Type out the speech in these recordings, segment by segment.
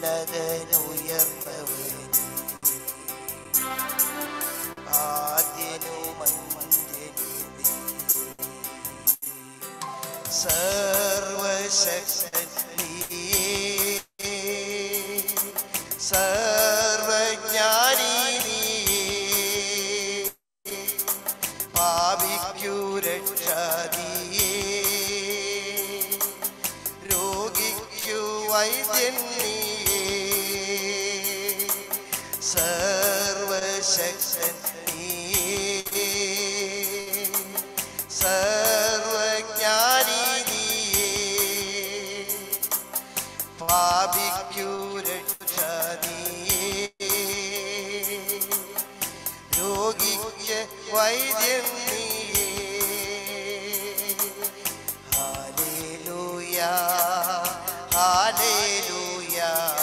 ഉന്നതനുയർന്നവൻ ആദ്യനും അന്ത്യനുമേ സർവശക്തൻ നീയേ സർവജ്ഞാനി നീയേ പാപിക്കു രക്ഷാദിയേ രോഗിക്കു വൈദ്യൻ നീയേ സർവശക്തൻ നീയേ സർവജ്ഞാനി നീയേ പാപിക്കു രക്ഷാദിയേ രോഗിക്ക് വൈദ്യൻ നീയേ ഹാലേലൂയ ഹാലേലൂയ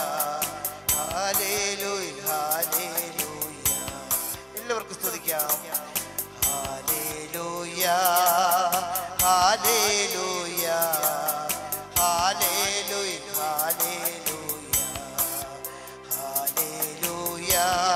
ഹാലേലൂയ ഹാലേലൂയ എല്ലാവർക്കും സ്തുതിക്കാം ഹാലേലൂയ ഹാലേലൂയ ഹാലേലൂയ ഹാലേലൂയ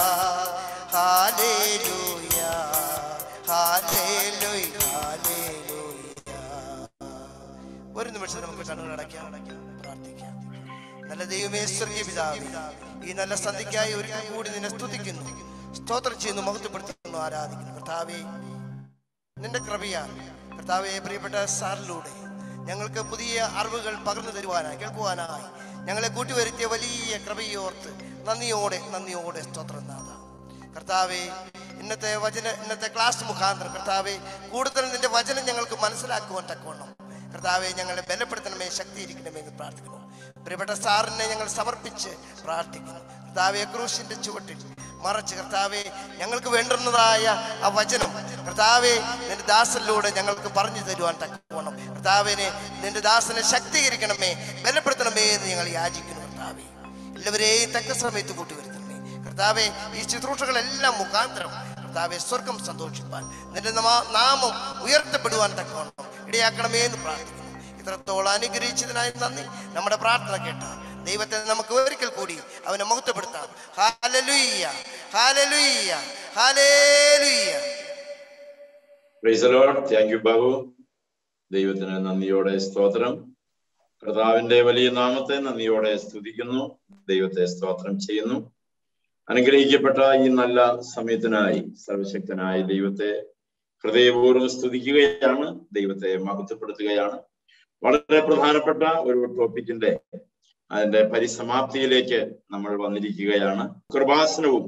ഹാലേലൂയ ഹാലേലൂയ ഹാലേലൂയ ഒരു നിമിഷം നമുക്ക് കണ്ണുകൾ അടയ്ക്കാം പ്രാർത്ഥിക്കാം നല്ല ദൈവമേ സ്വർഗീയ പിതാവേ ഈ നല്ല സന്ധിക്കായി ഒരിക്കൽ കൂടി നിന്നെ സ്തുതിക്കുന്നു സ്തോത്രം ചെയ്യുന്നു മഹത്വപ്പെടുത്തുന്നു ആരാധിക്കുന്നു കർത്താവേ നിന്റെ കൃപയാൽ കർത്താവെ പ്രിയപ്പെട്ട സാറിലൂടെ ഞങ്ങൾക്ക് പുതിയ അറിവുകൾ പകർന്നു തരുവാനായി കേൾക്കുവാനായി ഞങ്ങളെ കൂട്ടിവരുത്തിയ വലിയ കൃപയോർത്ത് നന്ദിയോടെ നന്ദിയോടെ സ്തോത്രം നാഥ കർത്താവെ ഇന്നത്തെ വചന ഇന്നത്തെ ക്ലാസ് മുഖാന്തരം കർത്താവെ കൂടുതൽ നിന്റെ വചനം ഞങ്ങൾക്ക് മനസ്സിലാക്കുവാൻ തക്കവണ്ണം കർത്താവെ ഞങ്ങളെ ബലപ്പെടുത്തണമേ ശക്തിയിരിക്കണമേ എന്ന് പ്രാർത്ഥിക്കുന്നു പ്രിയപ്പെട്ട സാറിനെ ഞങ്ങൾ സമർപ്പിച്ച് പ്രാർത്ഥിക്കുന്നു കർത്താവെ ക്രൂശിന്റെ ചുവട്ടിൽ മറച്ച് കർത്താവെ ഞങ്ങൾക്ക് വേണ്ടുന്നതായ ആ വചനം കർത്താവെ നിന്റെ ദാസനിലൂടെ ഞങ്ങൾക്ക് പറഞ്ഞു തരുവാൻ തക്കവണ്ണം കർത്താവിനെ നിന്റെ ദാസനെ ശക്തീകരിക്കണമേ ബലപ്പെടുത്തണമേ എന്ന് ഞങ്ങൾ യാചിക്കുന്നു കർത്താവെ എല്ലാവരെയും തക്ക സമയത്ത് കൂട്ടിവരുത്തണമേ കർത്താവെ ഈ ശുശ്രൂഷകളെല്ലാം മുഖാന്തരം കർത്താവെ സ്വർഗം സന്തോഷിപ്പാൻ നിന്റെ നാമ- നാമം ഉയർത്തപ്പെടുവാൻ തക്കവണ്ണം ഇടയാക്കണമേ എന്ന് പ്രാർത്ഥിക്കുന്നു ഇത്രത്തോളം അനുഗ്രഹിച്ചതിനായി നന്ദി നമ്മുടെ പ്രാർത്ഥന കേട്ട ദൈവത്തെ നമുക്ക് ഒരിക്കൽ കൂടി അവനെ മഹത്വപ്പെടുത്താം ഹാലലുയ്യ ഹാലലുയ്യ ഹാലേലുയ്യ praise lord thank you Babu ദൈവത്തിന് നന്ദിയോടെ സ്തോത്രം കർത്താവിന്റെ വലിയ നാമത്തെ നന്ദിയോടെ സ്തുതിക്കുന്നു ദൈവത്തെ സ്തോത്രം ചെയ്യുന്നു അനുഗ്രഹിക്കപ്പെട്ട ഈ നല്ല സമയത്തിനായി സർവശക്തനായ ദൈവത്തെ ഹൃദയപൂർവ്വം സ്തുതിക്കുകയാണ് ദൈവത്തെ മഹത്വപ്പെടുത്തുകയാണ് വളരെ പ്രധാനപ്പെട്ട ഒരു ടോപ്പിക്കിന്റെ അതിന്റെ പരിസമാപ്തിയിലേക്ക് നമ്മൾ വന്നിരിക്കുകയാണ് കൃപാസനവും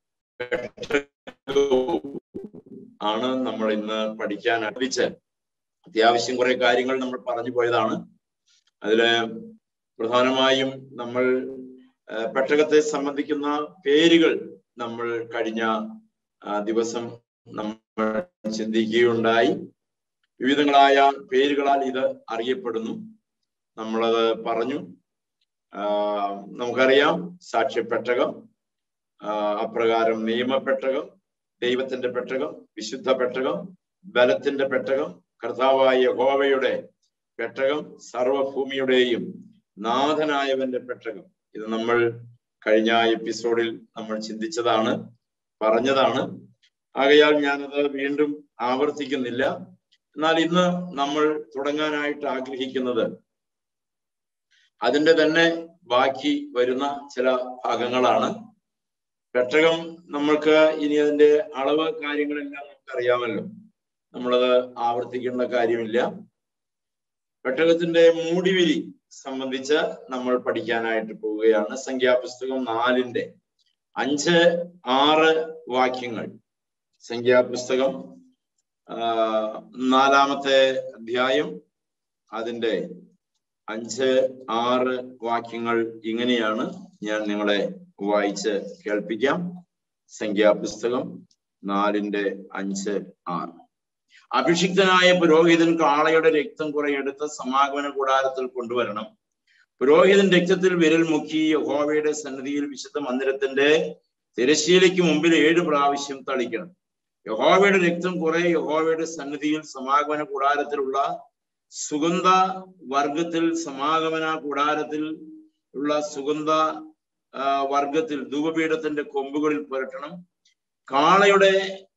ആണ് നമ്മൾ ഇന്ന് പഠിക്കാൻ ആരംഭിച്ച് അത്യാവശ്യം കുറെ കാര്യങ്ങൾ നമ്മൾ പറഞ്ഞു പോയതാണ് അതില് പ്രധാനമായും നമ്മൾ ആ, പെട്ടകത്തെ സംബന്ധിക്കുന്ന പേരുകൾ നമ്മൾ കഴിഞ്ഞ ആ, ദിവസം നമ്മൾ ചിന്തിക്കുകയുണ്ടായി വിവിധങ്ങളായ പേരുകളാൽ ഇത് അറിയപ്പെടുന്നു നമ്മളത് പറഞ്ഞു ആ, നമുക്കറിയാം സാക്ഷ്യപ്പെട്ടകം ആ, അപ്രകാരം നിയമപ്പെട്ടകം ദൈവത്തിന്റെ പെട്ടകം വിശുദ്ധ പെട്ടകം ബലത്തിന്റെ പെട്ടകം കർത്താവായ യഹോവയുടെ പെട്ടകം സർവഭൂമിയുടെയും നാഥനായവന്റെ പെട്ടകം ഇത് നമ്മൾ കഴിഞ്ഞ എപ്പിസോഡിൽ നമ്മൾ ചിന്തിച്ചതാണ് പറഞ്ഞതാണ് ആകയാൽ ഞാനത് വീണ്ടും ആവർത്തിക്കുന്നില്ല എന്നാൽ ഇന്ന് നമ്മൾ തുടങ്ങാനായിട്ട് ആഗ്രഹിക്കുന്നത് അതിന്റെ തന്നെ ബാക്കി വരുന്ന ചില ഭാഗങ്ങളാണ് പെട്ടകം നമ്മൾക്ക് ഇനി അതിന്റെ അളവ് കാര്യങ്ങളെല്ലാം നമുക്കറിയാമല്ലോ നമ്മളത് ആവർത്തിക്കേണ്ട കാര്യമില്ല പെട്ടകത്തിന്റെ മൂടിവിരി സംബന്ധിച്ച് നമ്മൾ പഠിക്കാനായിട്ട് പോവുകയാണ് സംഖ്യാപുസ്തകം നാലിന്റെ അഞ്ച് ആറ് വാക്യങ്ങൾ സംഖ്യാപുസ്തകം ആ, നാലാമത്തെ അധ്യായം അതിന്റെ അഞ്ച് ആറ് വാക്യങ്ങൾ ഇങ്ങനെയാണ് ഞാൻ നിങ്ങളെ വായിച്ച് കേൾപ്പിക്കാം സംഖ്യാപുസ്തകം നാലിന്റെ അഞ്ച് ആറ് അഭിഷിക്തനായ പുരോഹിതൻ കാളയുടെ രക്തം കുറെ എടുത്ത് സമാഗമന കൂടാരത്തിൽ കൊണ്ടുവരണം പുരോഹിതൻ രക്തത്തിൽ വിരൽ മുക്കി യഹോവയുടെ സന്നിധിയിൽ വിശുദ്ധ മന്ദിരത്തിന്റെ തിരശ്ശീലയ്ക്ക് മുമ്പിൽ ഏഴ് പ്രാവശ്യം തളിക്കണം യഹോവയുടെ രക്തം കുറെ യഹോവയുടെ സന്നിധിയിൽ സമാഗമന കൂടാരത്തിലുള്ള സുഗന്ധ വർഗത്തിൽ സമാഗമന കൂടാരത്തിൽ ഉള്ള സുഗന്ധ ആ, വർഗത്തിൽ ധൂപപീഠത്തിന്റെ കൊമ്പുകളിൽ പുരട്ടണം കാളയുടെ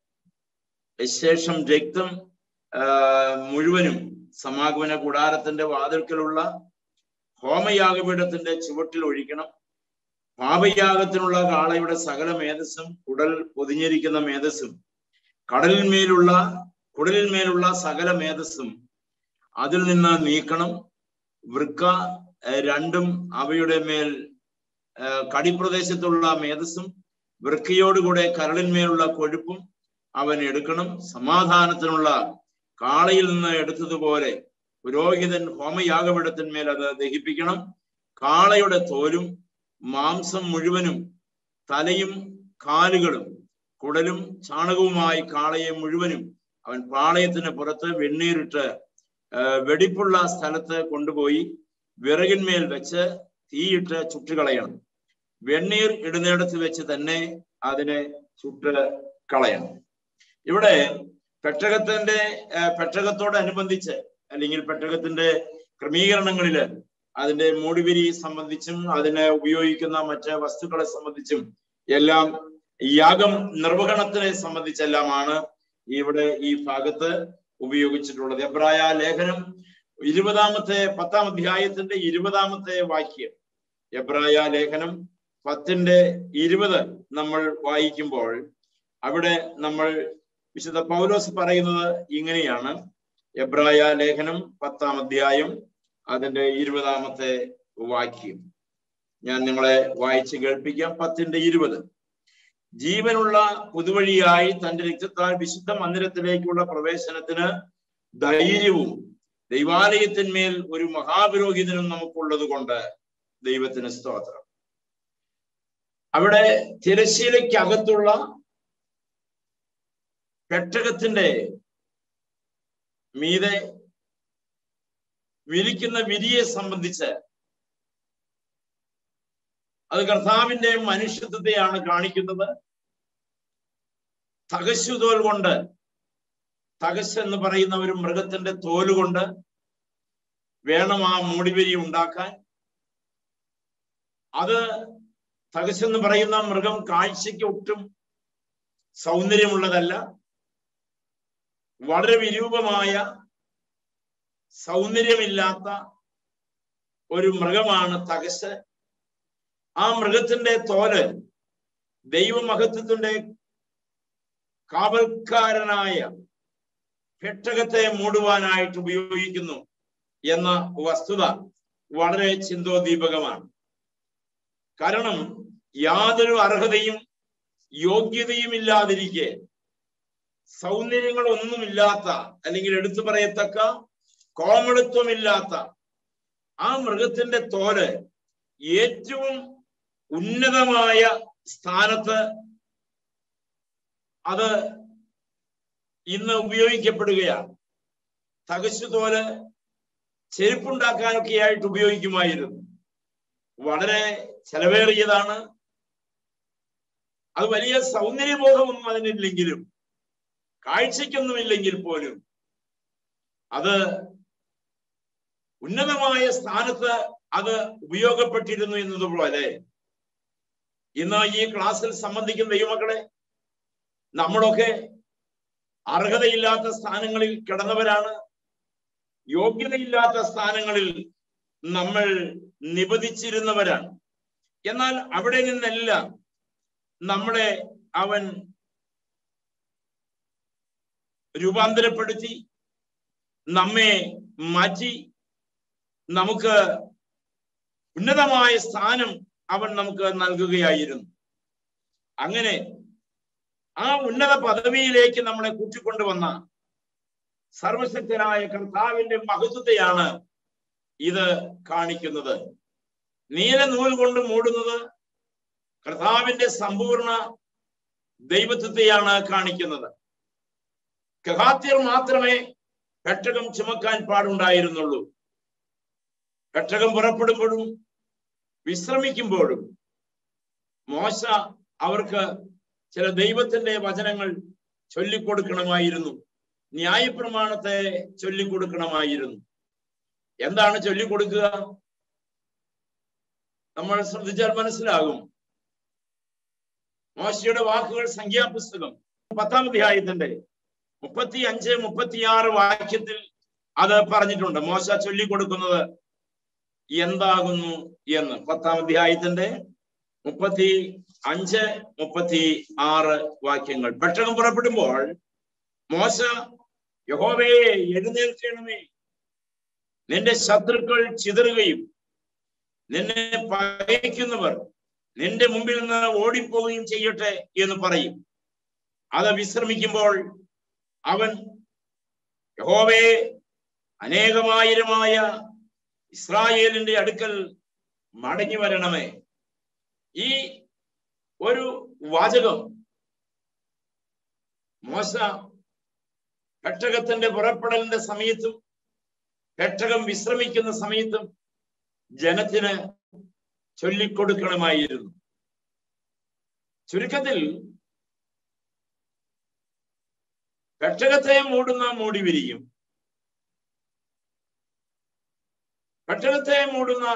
ശേഷം രക്തം ആ, മുഴുവനും സമാഗമന കൂടാരത്തിന്റെ വാതിൽക്കലുള്ള ഹോമയാഗപീഠത്തിന്റെ ചുവട്ടിൽ ഒഴിക്കണം പാപയാഗത്തിനുള്ള കാളയുടെ സകല മേധസ്സും കുടൽ പൊതിഞ്ഞിരിക്കുന്ന മേധസ്സും കടലിന്മേലുള്ള കുടലിന്മേലുള്ള സകല മേധസ്സും അതിൽ നിന്ന് നീക്കണം വൃക്ക ഏർ രണ്ടും അവയുടെ മേൽ ഏർ കടിപ്രദേശത്തുള്ള മേധസ്സും വൃക്കയോടുകൂടെ കരളിന്മേലുള്ള കൊഴുപ്പും അവൻ എടുക്കണം സമാധാനത്തിനുള്ള കാളയിൽ നിന്ന് എടുത്തതുപോലെ പുരോഹിതൻ ഹോമയാഗപീഠത്തിന്മേൽ അത് ദഹിപ്പിക്കണം കാളയുടെ തോലും മാംസം മുഴുവനും തലയും കാലുകളും കുടലും ചാണകവുമായി കാളയെ മുഴുവനും അവൻ പാളയത്തിന് പുറത്ത് വെണ്ണീരിട്ട് ആ, വെടിപ്പുള്ള സ്ഥലത്ത് കൊണ്ടുപോയി വിറകിന്മേൽ വെച്ച് തീയിട്ട് ചുട്ടുകളയണം വെണ്ണീർ ഇടുന്നിടത്ത് വെച്ച് തന്നെ അതിനെ ചുട്ട് കളയണം ഇവിടെ പെട്ടകത്തിന്റെ ആ, പെട്ടകത്തോടനുബന്ധിച്ച് അല്ലെങ്കിൽ പെട്ടകത്തിന്റെ ക്രമീകരണങ്ങളില് അതിന്റെ മൂടിവിരി സംബന്ധിച്ചും അതിന് ഉപയോഗിക്കുന്ന മറ്റ് വസ്തുക്കളെ സംബന്ധിച്ചും എല്ലാം യാഗം നിർവഹണത്തിനെ സംബന്ധിച്ചെല്ലാമാണ് ഇവിടെ ഈ ഭാഗത്ത് ഉപയോഗിച്ചിട്ടുള്ളത് എബ്രായ ലേഖനം ഇരുപതാമത്തെ പത്താം അധ്യായത്തിന്റെ ഇരുപതാമത്തെ വാക്യം എബ്രായ ലേഖനം പത്തിന്റെ ഇരുപത് നമ്മൾ വായിക്കുമ്പോൾ അവിടെ നമ്മൾ വിശുദ്ധ പൗലോസ് പറയുന്നത് ഇങ്ങനെയാണ് എബ്രായ ലേഖനം പത്താം അധ്യായം അതിന്റെ ഇരുപതാമത്തെ വാക്യം ഞാൻ നിങ്ങളെ വായിച്ച് കേൾപ്പിക്കാം പത്തിന്റെ ഇരുപത് ജീവനുള്ള പുതുവഴിയായി തന്റെ രക്തത്താൽ വിശുദ്ധ മന്ദിരത്തിലേക്കുള്ള പ്രവേശനത്തിന് ധൈര്യവും ദൈവാലയത്തിന്മേൽ ഒരു മഹാപുരോഹിതനും നമുക്കുള്ളത് കൊണ്ട് ദൈവത്തിന് സ്തോത്രം അവിടെ തിരശ്ശീലയ്ക്കകത്തുള്ള പെട്ടകത്തിന്റെ മീതെ വിരിക്കുന്ന വിരിയെ സംബന്ധിച്ച് അത് കർത്താവിന്റെ മനുഷ്യത്വത്തെയാണ് കാണിക്കുന്നത് തകശുതോൽ കൊണ്ട് തകശ് എന്ന് പറയുന്ന ഒരു മൃഗത്തിന്റെ തോല് കൊണ്ട് വേണം ആ മൂടിവരി ഉണ്ടാക്കാൻ അത് തകശ് എന്ന് പറയുന്ന മൃഗം കാഴ്ചയ്ക്ക് ഒട്ടും സൗന്ദര്യമുള്ളതല്ല വളരെ വിരൂപമായ സൗന്ദര്യമില്ലാത്ത ഒരു മൃഗമാണ് തകശ് ആ മൃഗത്തിന്റെ തോല് ദൈവമഹത്വത്തിന്റെ കാവൽക്കാരനായ പെട്ടകത്തെ മൂടുവാനായിട്ട് ഉപയോഗിക്കുന്നു എന്ന വസ്തുത വളരെ ചിന്തോദീപകമാണ് കാരണം യാതൊരു അർഹതയും യോഗ്യതയും ഇല്ലാതിരിക്കെ സൗന്ദര്യങ്ങളൊന്നുമില്ലാത്ത അല്ലെങ്കിൽ എടുത്തു പറയത്തക്ക കോമളിത്വമില്ലാത്ത ആ മൃഗത്തിന്റെ തോല് ഏറ്റവും ഉന്നതമായ സ്ഥാനത്ത് അത് ഇന്ന് ഉപയോഗിക്കപ്പെടുകയാണ് തകശു തോല് ചെരുപ്പുണ്ടാക്കാനൊക്കെ ആയിട്ട് ഉപയോഗിക്കുമായിരുന്നു വളരെ ചെലവേറിയതാണ് അത് വലിയ സൗന്ദര്യബോധമൊന്നും അതിനില്ലെങ്കിലും കാഴ്ചയ്ക്കൊന്നുമില്ലെങ്കിൽ പോലും അത് ഉന്നതമായ സ്ഥാനത്ത് അത് ഉപയോഗപ്പെട്ടിരുന്നു എന്നതുപോലെ ഇന്ന് ഈ ക്ലാസ്സിൽ സംബന്ധിക്കുന്ന ദൈവമക്കളെ നമ്മളൊക്കെ അർഹതയില്ലാത്ത സ്ഥാനങ്ങളിൽ കിടന്നവരാണ് യോഗ്യതയില്ലാത്ത സ്ഥാനങ്ങളിൽ നമ്മൾ നിബന്ധിച്ചിരുന്നവരാണ് എന്നാൽ അവിടെ നിന്നെല്ലാം നമ്മളെ അവൻ രൂപാന്തരപ്പെടുത്തി നമ്മെ മാറ്റി നമുക്ക് ഉന്നതമായ സ്ഥാനം അവൻ നമുക്ക് നൽകുകയായിരുന്നു അങ്ങനെ ആ ഉന്നത പദവിയിലേക്ക് നമ്മളെ കൂട്ടിക്കൊണ്ടുവന്ന സർവശക്തനായ കർത്താവിന്റെ മഹത്വത്തെയാണ് ഇത് കാണിക്കുന്നത് നീല നൂൽ കൊണ്ട് മൂടുന്നത് കർത്താവിന്റെ സമ്പൂർണ്ണ ദൈവത്വത്തെയാണ് കാണിക്കുന്നത് കഹാത്യർ മാത്രമേ പെട്ടകം ചുമക്കാൻ പാടുണ്ടായിരുന്നുള്ളൂ പെട്ടകം പുറപ്പെടുമ്പോഴും വിശ്രമിക്കുമ്പോഴും മോശ അവർക്ക് ചില ദൈവത്തിന്റെ വചനങ്ങൾ ചൊല്ലിക്കൊടുക്കണമായിരുന്നു ന്യായപ്രമാണത്തെ ചൊല്ലിക്കൊടുക്കണമായിരുന്നു എന്താണ് ചൊല്ലിക്കൊടുക്കുക നമ്മൾ ശ്രദ്ധിച്ചാൽ മനസ്സിലാകും മോശയുടെ വാക്കുകൾ സംഖ്യാപുസ്തകം പത്താം അധ്യായത്തിന്റെ മുപ്പത്തി അഞ്ച് മുപ്പത്തിയാറ് വാക്യത്തിൽ അത് പറഞ്ഞിട്ടുണ്ട് മോശ ചൊല്ലിക്കൊടുക്കുന്നത് എന്താകുന്നു എന്ന് പത്താം അധ്യായത്തിന്റെ മുപ്പത്തി അഞ്ച് മുപ്പത്തി ആറ് വാക്യങ്ങൾ പെട്ടകം പുറപ്പെടുമ്പോൾ മോശ യഹോവേ എഴുന്നേൽക്കണമേ നിന്റെ ശത്രുക്കൾ ചിതറുകയും നിന്നെ പകയ്ക്കുന്നവർ നിന്റെ മുമ്പിൽ നിന്ന് ഓടിപ്പോവുകയും ചെയ്യട്ടെ എന്ന് പറയും അത് വിശ്രമിക്കുമ്പോൾ അവൻ യഹോവേ അനേകമായിരമായ ഇസ്രായേലിന്റെ അടുക്കൽ മടങ്ങി വരണമേ ഈ ഒരു വാചകം മോശ പെട്ടകത്തിന്റെ പുറപ്പെടലിന്റെ സമയത്തും പെട്ടകം വിശ്രമിക്കുന്ന സമയത്തും ജനത്തിന് ചൊല്ലിക്കൊടുക്കണമായിരുന്നു ചുരുക്കത്തിൽ പെട്ടകത്തെ മൂടുന്ന മൂടി വിരിയും പെട്ടകത്തെ മൂടുന്ന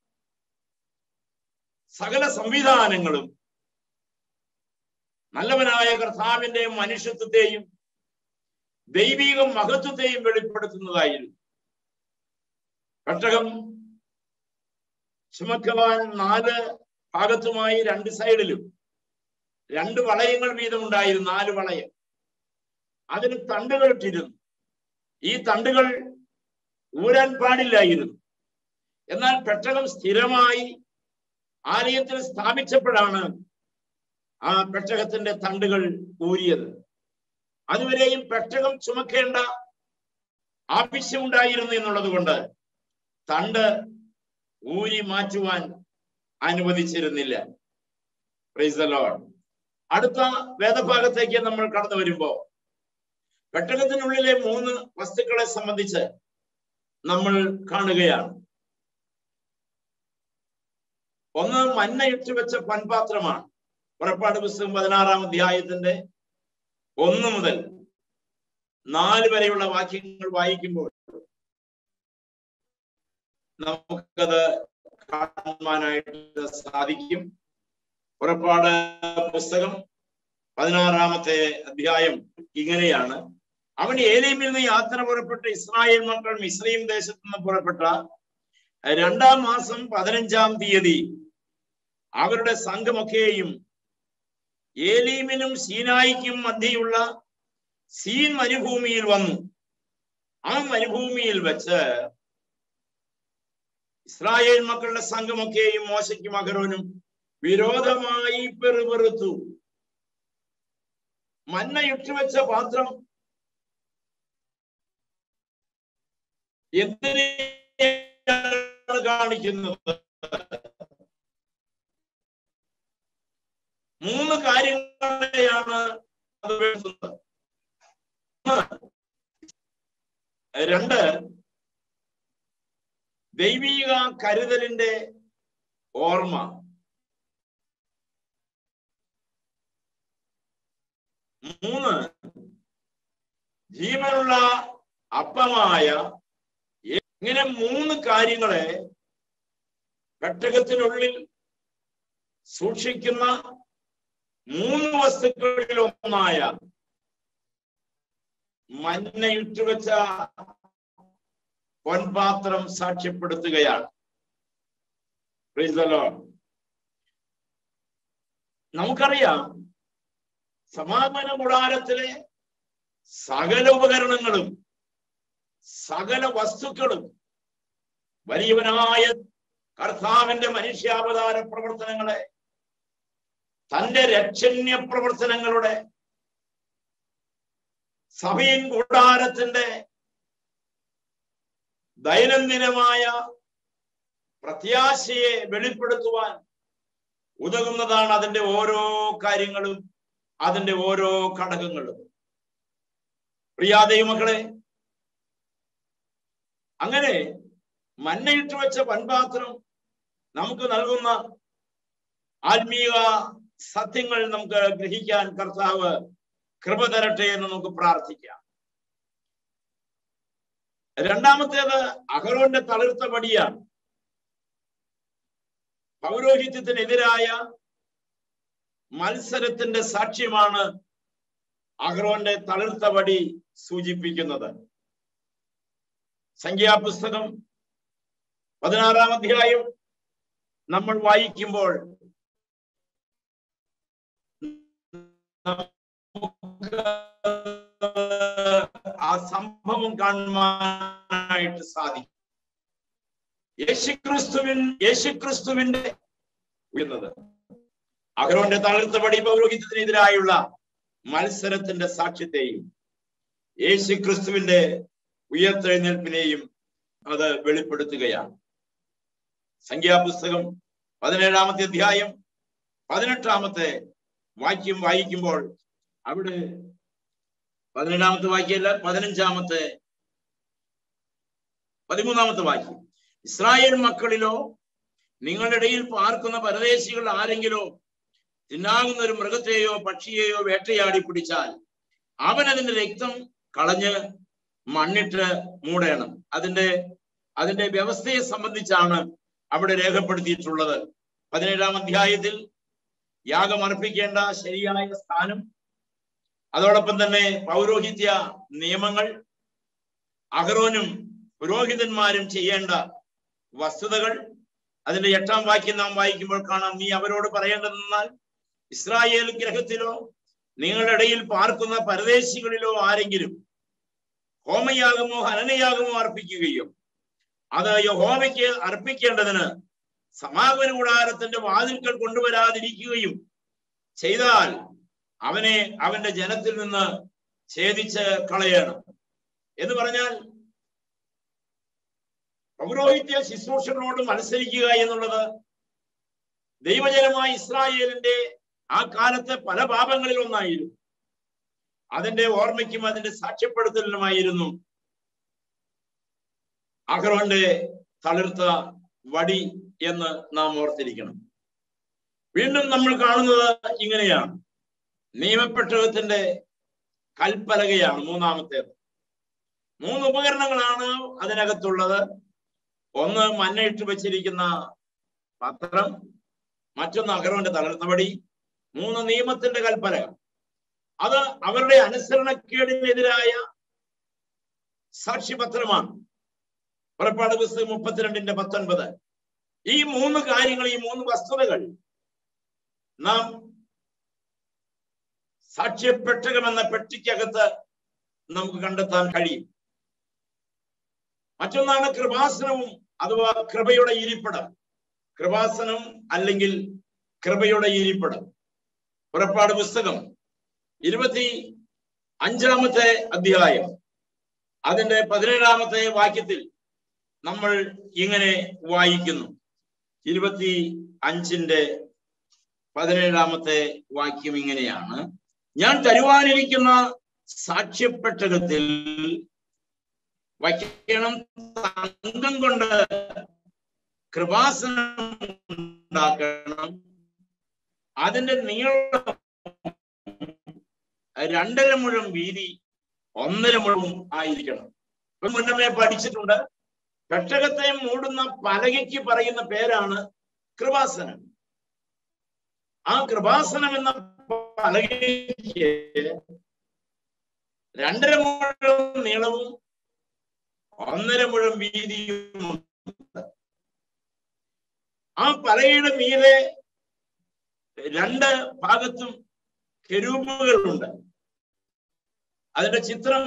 സകല സംവിധാനങ്ങളും നല്ലവനായ കർത്താവിന്റെ മനുഷ്യത്വത്തെയും ദൈവിക മഹത്വത്തെയും വെളിപ്പെടുത്തുന്നതായിരുന്നു പെട്ടകം ചുമക്കുവാൻ നാല് ഭാഗത്തുമായി രണ്ട് സൈഡിലും രണ്ട് വളയങ്ങൾ വീതമുണ്ടായിരുന്നു നാല് വളയം അതിന് തണ്ടുകൾ ഇട്ടിരുന്നു ഈ തണ്ടുകൾ ഊരാൻ പാടില്ലായിരുന്നു എന്നാൽ പെട്ടകം സ്ഥിരമായി ആലയത്തിൽ സ്ഥാപിച്ചപ്പോഴാണ് ആ പെട്ടകത്തിന്റെ തണ്ടുകൾ ഊരിയത് അതുവരെയും പെട്ടകം ചുമക്കേണ്ട ആവശ്യമുണ്ടായിരുന്നു എന്നുള്ളത് കൊണ്ട് തണ്ട് ഊരി മാറ്റുവാൻ അനുവദിച്ചിരുന്നില്ല പ്രൈസ് ദ ലോർഡ് അടുത്ത വേദഭാഗത്തേക്ക് നമ്മൾ കടന്നു വരുമ്പോ പെട്ടകത്തിനുള്ളിലെ മൂന്ന് വസ്തുക്കളെ സംബന്ധിച്ച് നമ്മൾ കാണുകയാണ് ഒന്ന് മഞ്ഞ ഇട്ടുവെച്ച പൻപാത്രമാണ് പുറപ്പാട് പുസ്തകം പതിനാറാം അധ്യായത്തിന്റെ ഒന്ന് മുതൽ നാല് വരെയുള്ള വാക്യങ്ങൾ വായിക്കുമ്പോൾ നമുക്കത് കാണുവാനായിട്ട് സാധിക്കും പുറപ്പാട് പുസ്തകം പതിനാറാമത്തെ അധ്യായം ഇങ്ങനെയാണ് അവൻ ഏലീമിൽ നിന്ന് യാത്ര പുറപ്പെട്ട് ഇസ്രായേൽ മക്കൾ മിസ്രൈം ദേശത്ത് നിന്ന് പുറപ്പെട്ട രണ്ടാം മാസം പതിനഞ്ചാം തീയതി അവരുടെ സംഘമൊക്കെയും ഏലീമിനും സീനായിക്കും മധ്യയുള്ള സീൻ മരുഭൂമിയിൽ വന്നു ആ മരുഭൂമിയിൽ വെച്ച് ഇസ്രായേൽ മക്കളുടെ സംഘമൊക്കെയും മോശയ്ക്കും അഹരോനും വിരോധമായി പെറുപെറുത്തു മന്ന ഇട്ടുവെച്ച പാത്രം എന്തിനാണ് കാണിക്കുന്നത് മൂന്ന് കാര്യങ്ങളെയാണ് അത് വരുത്തുന്നത് രണ്ട് ദൈവീക കരുതലിന്റെ ഓർമ്മ മൂന്ന് ജീവനുള്ള അപ്പമായ ഇങ്ങനെ മൂന്ന് കാര്യങ്ങളെ പെട്ടകത്തിനുള്ളിൽ സൂക്ഷിക്കുന്ന മൂന്ന് വസ്തുക്കളിൽ ഒന്നായ മഞ്ഞയിട്ടുവെച്ച പൊൻപാത്രം സാക്ഷ്യപ്പെടുത്തുകയാണ് Praise the Lord. നമുക്കറിയാം സമാഗമന കൂടാരത്തിലെ സകല ഉപകരണങ്ങളും സകല വസ്തുക്കളും വലിയവനായ കർത്താവിന്റെ മനുഷ്യാവതാര പ്രവർത്തനങ്ങളെ തന്റെ രക്ഷണ്യ പ്രവർത്തനങ്ങളുടെ സഭയൻ കൂടാരത്തിന്റെ ദൈനംദിനമായ പ്രത്യാശയെ വെളിപ്പെടുത്തുവാൻ ഉതകുന്നതാണ് അതിന്റെ ഓരോ കാര്യങ്ങളും അതിന്റെ ഓരോ ഘടകങ്ങളും പ്രിയാദൈ മക്കളെ അങ്ങനെ മഞ്ഞയിട്ട് വെച്ച പൻപാത്രം നമുക്ക് നൽകുന്ന ആത്മീയ സത്യങ്ങൾ നമുക്ക് ഗ്രഹിക്കാൻ കർത്താവ് കൃപ തരട്ടെ എന്ന് നമുക്ക് പ്രാർത്ഥിക്കാം രണ്ടാമത്തേത് അഹരോന്റെ തളിർത്ത പടിയാണ് പൗരോഹിത്യത്തിനെതിരായ മത്സരത്തിന്റെ സാക്ഷ്യമാണ് അഹ്റോന്റെ തളിർത്ത വടി സൂചിപ്പിക്കുന്നത് സംഖ്യാപുസ്തകം പതിനാറാം അധ്യായം നമ്മൾ വായിക്കുമ്പോൾ നമുക്ക് ആ സംഭവം കാണുവാനായിട്ട് സാധിക്കും യേശുക്രിസ്തുവിൻ യേശുക്രിസ്തുവിന്റെ ഉയർന്നത് അഹരോന്റെ തളിർത്തപടി പൗരോഹിത്യത്തിനെതിരായുള്ള മത്സരത്തിന്റെ സാക്ഷ്യത്തെയും യേശുക്രിസ്തുവിന്റെ ഉയർത്തെഴുന്നേൽപ്പിനെയും അത് വെളിപ്പെടുത്തുകയാണ് സംഖ്യാപുസ്തകം പതിനേഴാമത്തെ അധ്യായം പതിനെട്ടാമത്തെ വാക്യം വായിക്കുമ്പോൾ അവിടെ പതിനേഴാമത്തെ വാക്യമല്ല പതിനഞ്ചാമത്തെ പതിമൂന്നാമത്തെ വാക്യം ഇസ്രായേൽ മക്കളിലോ നിങ്ങളുടെ ഇടയിൽ പാർക്കുന്ന പരദേശികൾ ആരെങ്കിലോ തിന്നാകുന്ന ഒരു മൃഗത്തെയോ പക്ഷിയെയോ വേട്ടയാടി പിടിച്ചാൽ അവൻ അതിന്റെ രക്തം കളഞ്ഞ് മണ്ണിട്ട് മൂടണം അതിന്റെ അതിന്റെ വ്യവസ്ഥയെ സംബന്ധിച്ചാണ് അവിടെ രേഖപ്പെടുത്തിയിട്ടുള്ളത് പതിനേഴാം അധ്യായത്തിൽ യാഗം അർപ്പിക്കേണ്ട ശരിയായ സ്ഥാനം അതോടൊപ്പം തന്നെ പൗരോഹിത്യ നിയമങ്ങൾ അഹ്റോനും പുരോഹിതന്മാരും ചെയ്യേണ്ട വസ്തുതകൾ അതിന്റെ എട്ടാം വാക്യം നാം വായിക്കുമ്പോൾ കാണാം നീ അവരോട് പറയേണ്ടതെന്നാൽ ഇസ്രായേൽ ഗ്രഹത്തിലോ നിങ്ങളുടെ ഇടയിൽ പാർക്കുന്ന പരദേശികളിലോ ആരെങ്കിലും ഹോമയാഗമോ ഹനനയാഗമോ അർപ്പിക്കുകയോ അത് യഹോവയ്ക്ക് അർപ്പിക്കേണ്ടതിന് സമാഗമന കൂടാരത്തിന്റെ വാതിൽക്കൽ കൊണ്ടുവരാതിരിക്കുകയും ചെയ്താൽ അവനെ അവന്റെ ജനത്തിൽ നിന്ന് ഛേദിച്ച് കളയണം എന്ന് പറഞ്ഞാൽ പൗരോഹിത്യ ശുശ്രൂഷകളോട് മത്സരിക്കുക എന്നുള്ളത് ദൈവജനമായ ഇസ്രായേലിന്റെ ആ കാലത്തെ പല പാപങ്ങളിൽ ഒന്നായിരുന്നു അതിന്റെ ഓർമ്മയ്ക്കും അതിന്റെ സാക്ഷ്യപ്പെടുത്തലിനുമായിരുന്നു അഹ്റോന്റെ തളിർത്ത വടി എന്ന് നാം ഓർത്തിരിക്കണം വീണ്ടും നമ്മൾ കാണുന്നത് ഇങ്ങനെയാണ് നിയമപ്പെട്ടകത്തിന്റെ കൽപ്പലകയാണ് മൂന്നാമത്തേത് മൂന്ന് ഉപകരണങ്ങളാണ് അതിനകത്തുള്ളത് ഒന്ന് മണ്ണയിട്ട് വെച്ചിരിക്കുന്ന പത്രം മറ്റൊന്ന് അഹ്റോന്റെ തളർത്തപടി മൂന്ന് നിയമത്തിന്റെ കൽപ്പലക അത് അവരുടെ അനുസരണക്കേടിനെതിരായ സാക്ഷ്യപത്രമാണ് പുറപ്പാട് പുസ്തകം മുപ്പത്തിരണ്ടിന്റെ പത്തൊൻപത് ഈ മൂന്ന് കാര്യങ്ങൾ ഈ മൂന്ന് വസ്തുതകൾ നാം സാക്ഷ്യപ്പെട്ടകം എന്ന പെട്ടിക്കകത്ത് നമുക്ക് കണ്ടെത്താൻ കഴിയും മറ്റൊന്നാണ് കൃപാസനവും അഥവാ കൃപയുടെ ഇരിപ്പിടം കൃപാസനം അല്ലെങ്കിൽ കൃപയുടെ ഇരിപ്പിടം പുറപ്പാട് പുസ്തകം ഇരുപത്തി അഞ്ചാമത്തെ അധ്യായം അതിന്റെ പതിനേഴാമത്തെ വാക്യത്തിൽ നമ്മൾ ഇങ്ങനെ വായിക്കുന്നു ഇരുപത്തി അഞ്ചിന്റെ പതിനേഴാമത്തെ വാക്യം ഇങ്ങനെയാണ് ഞാൻ തരുവാനിരിക്കുന്ന സാക്ഷ്യപ്പെട്ടകത്തിൽ വയ്ക്കണം തങ്കം കൊണ്ട് കൃപാസനം ഉണ്ടാക്കണം അതിന്റെ നീളം രണ്ടര മുഴം വീതി ഒന്നര മുഴം ആയിരിക്കണം ഇപ്പൊ മുന്നമേ പഠിച്ചിട്ടുണ്ട് പെട്ടകത്തെ മൂടുന്ന പലകയ്ക്ക് പറയുന്ന പേരാണ് കൃപാസനം ആ കൃപാസനം എന്ന പലകയ്ക്ക് രണ്ടര മുഴം നീളവും ഒന്നര മുഴം വീതിയും ആ പലകയുടെ മീതെ രണ്ട് ഭാഗത്തും കെരൂപുകളുണ്ട് അതിന്റെ ചിത്രം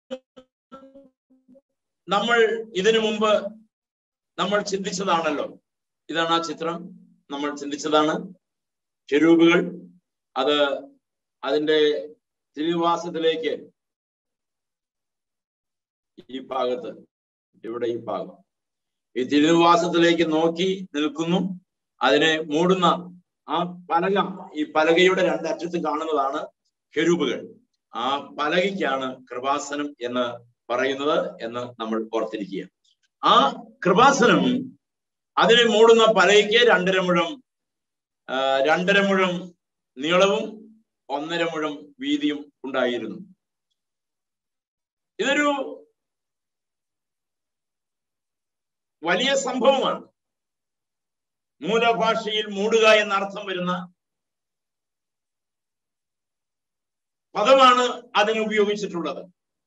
നമ്മൾ ഇതിനു മുമ്പ് നമ്മൾ ചിന്തിച്ചതാണല്ലോ ഇതാണ് ആ ചിത്രം നമ്മൾ ചിന്തിച്ചതാണ് കെരൂപുകൾ അത് അതിന്റെ തിരുവാസത്തിലേക്ക് ഈ ഭാഗത്ത് ഇവിടെ ഈ ഭാഗം ഈ തിരുവാസത്തിലേക്ക് നോക്കി നിൽക്കുന്നു അതിനെ മൂടുന്ന ആ പലക ഈ പലകയുടെ രണ്ടറ്റത്ത് കാണുന്നതാണ് കെരൂപുകൾ ആ പലകയ്ക്കാണ് കൃപാസനം എന്ന് പറയുന്നത് എന്ന് നമ്മൾ ഓർത്തിരിക്കുക ആ കൃപാസനം അതിനെ മൂടുന്ന പലകയ്ക്ക് രണ്ടര മുഴം ആ, രണ്ടര മുഴം നീളവും ഒന്നര മുഴം വീതിയും ഉണ്ടായിരുന്നു ഇതൊരു വലിയ സംഭവമാണ് മൂലഭാഷയിൽ മൂടുക എന്ന അർത്ഥം വരുന്ന പദമാണ് അതിന് ഉപയോഗിച്ചിട്ടുള്ളത്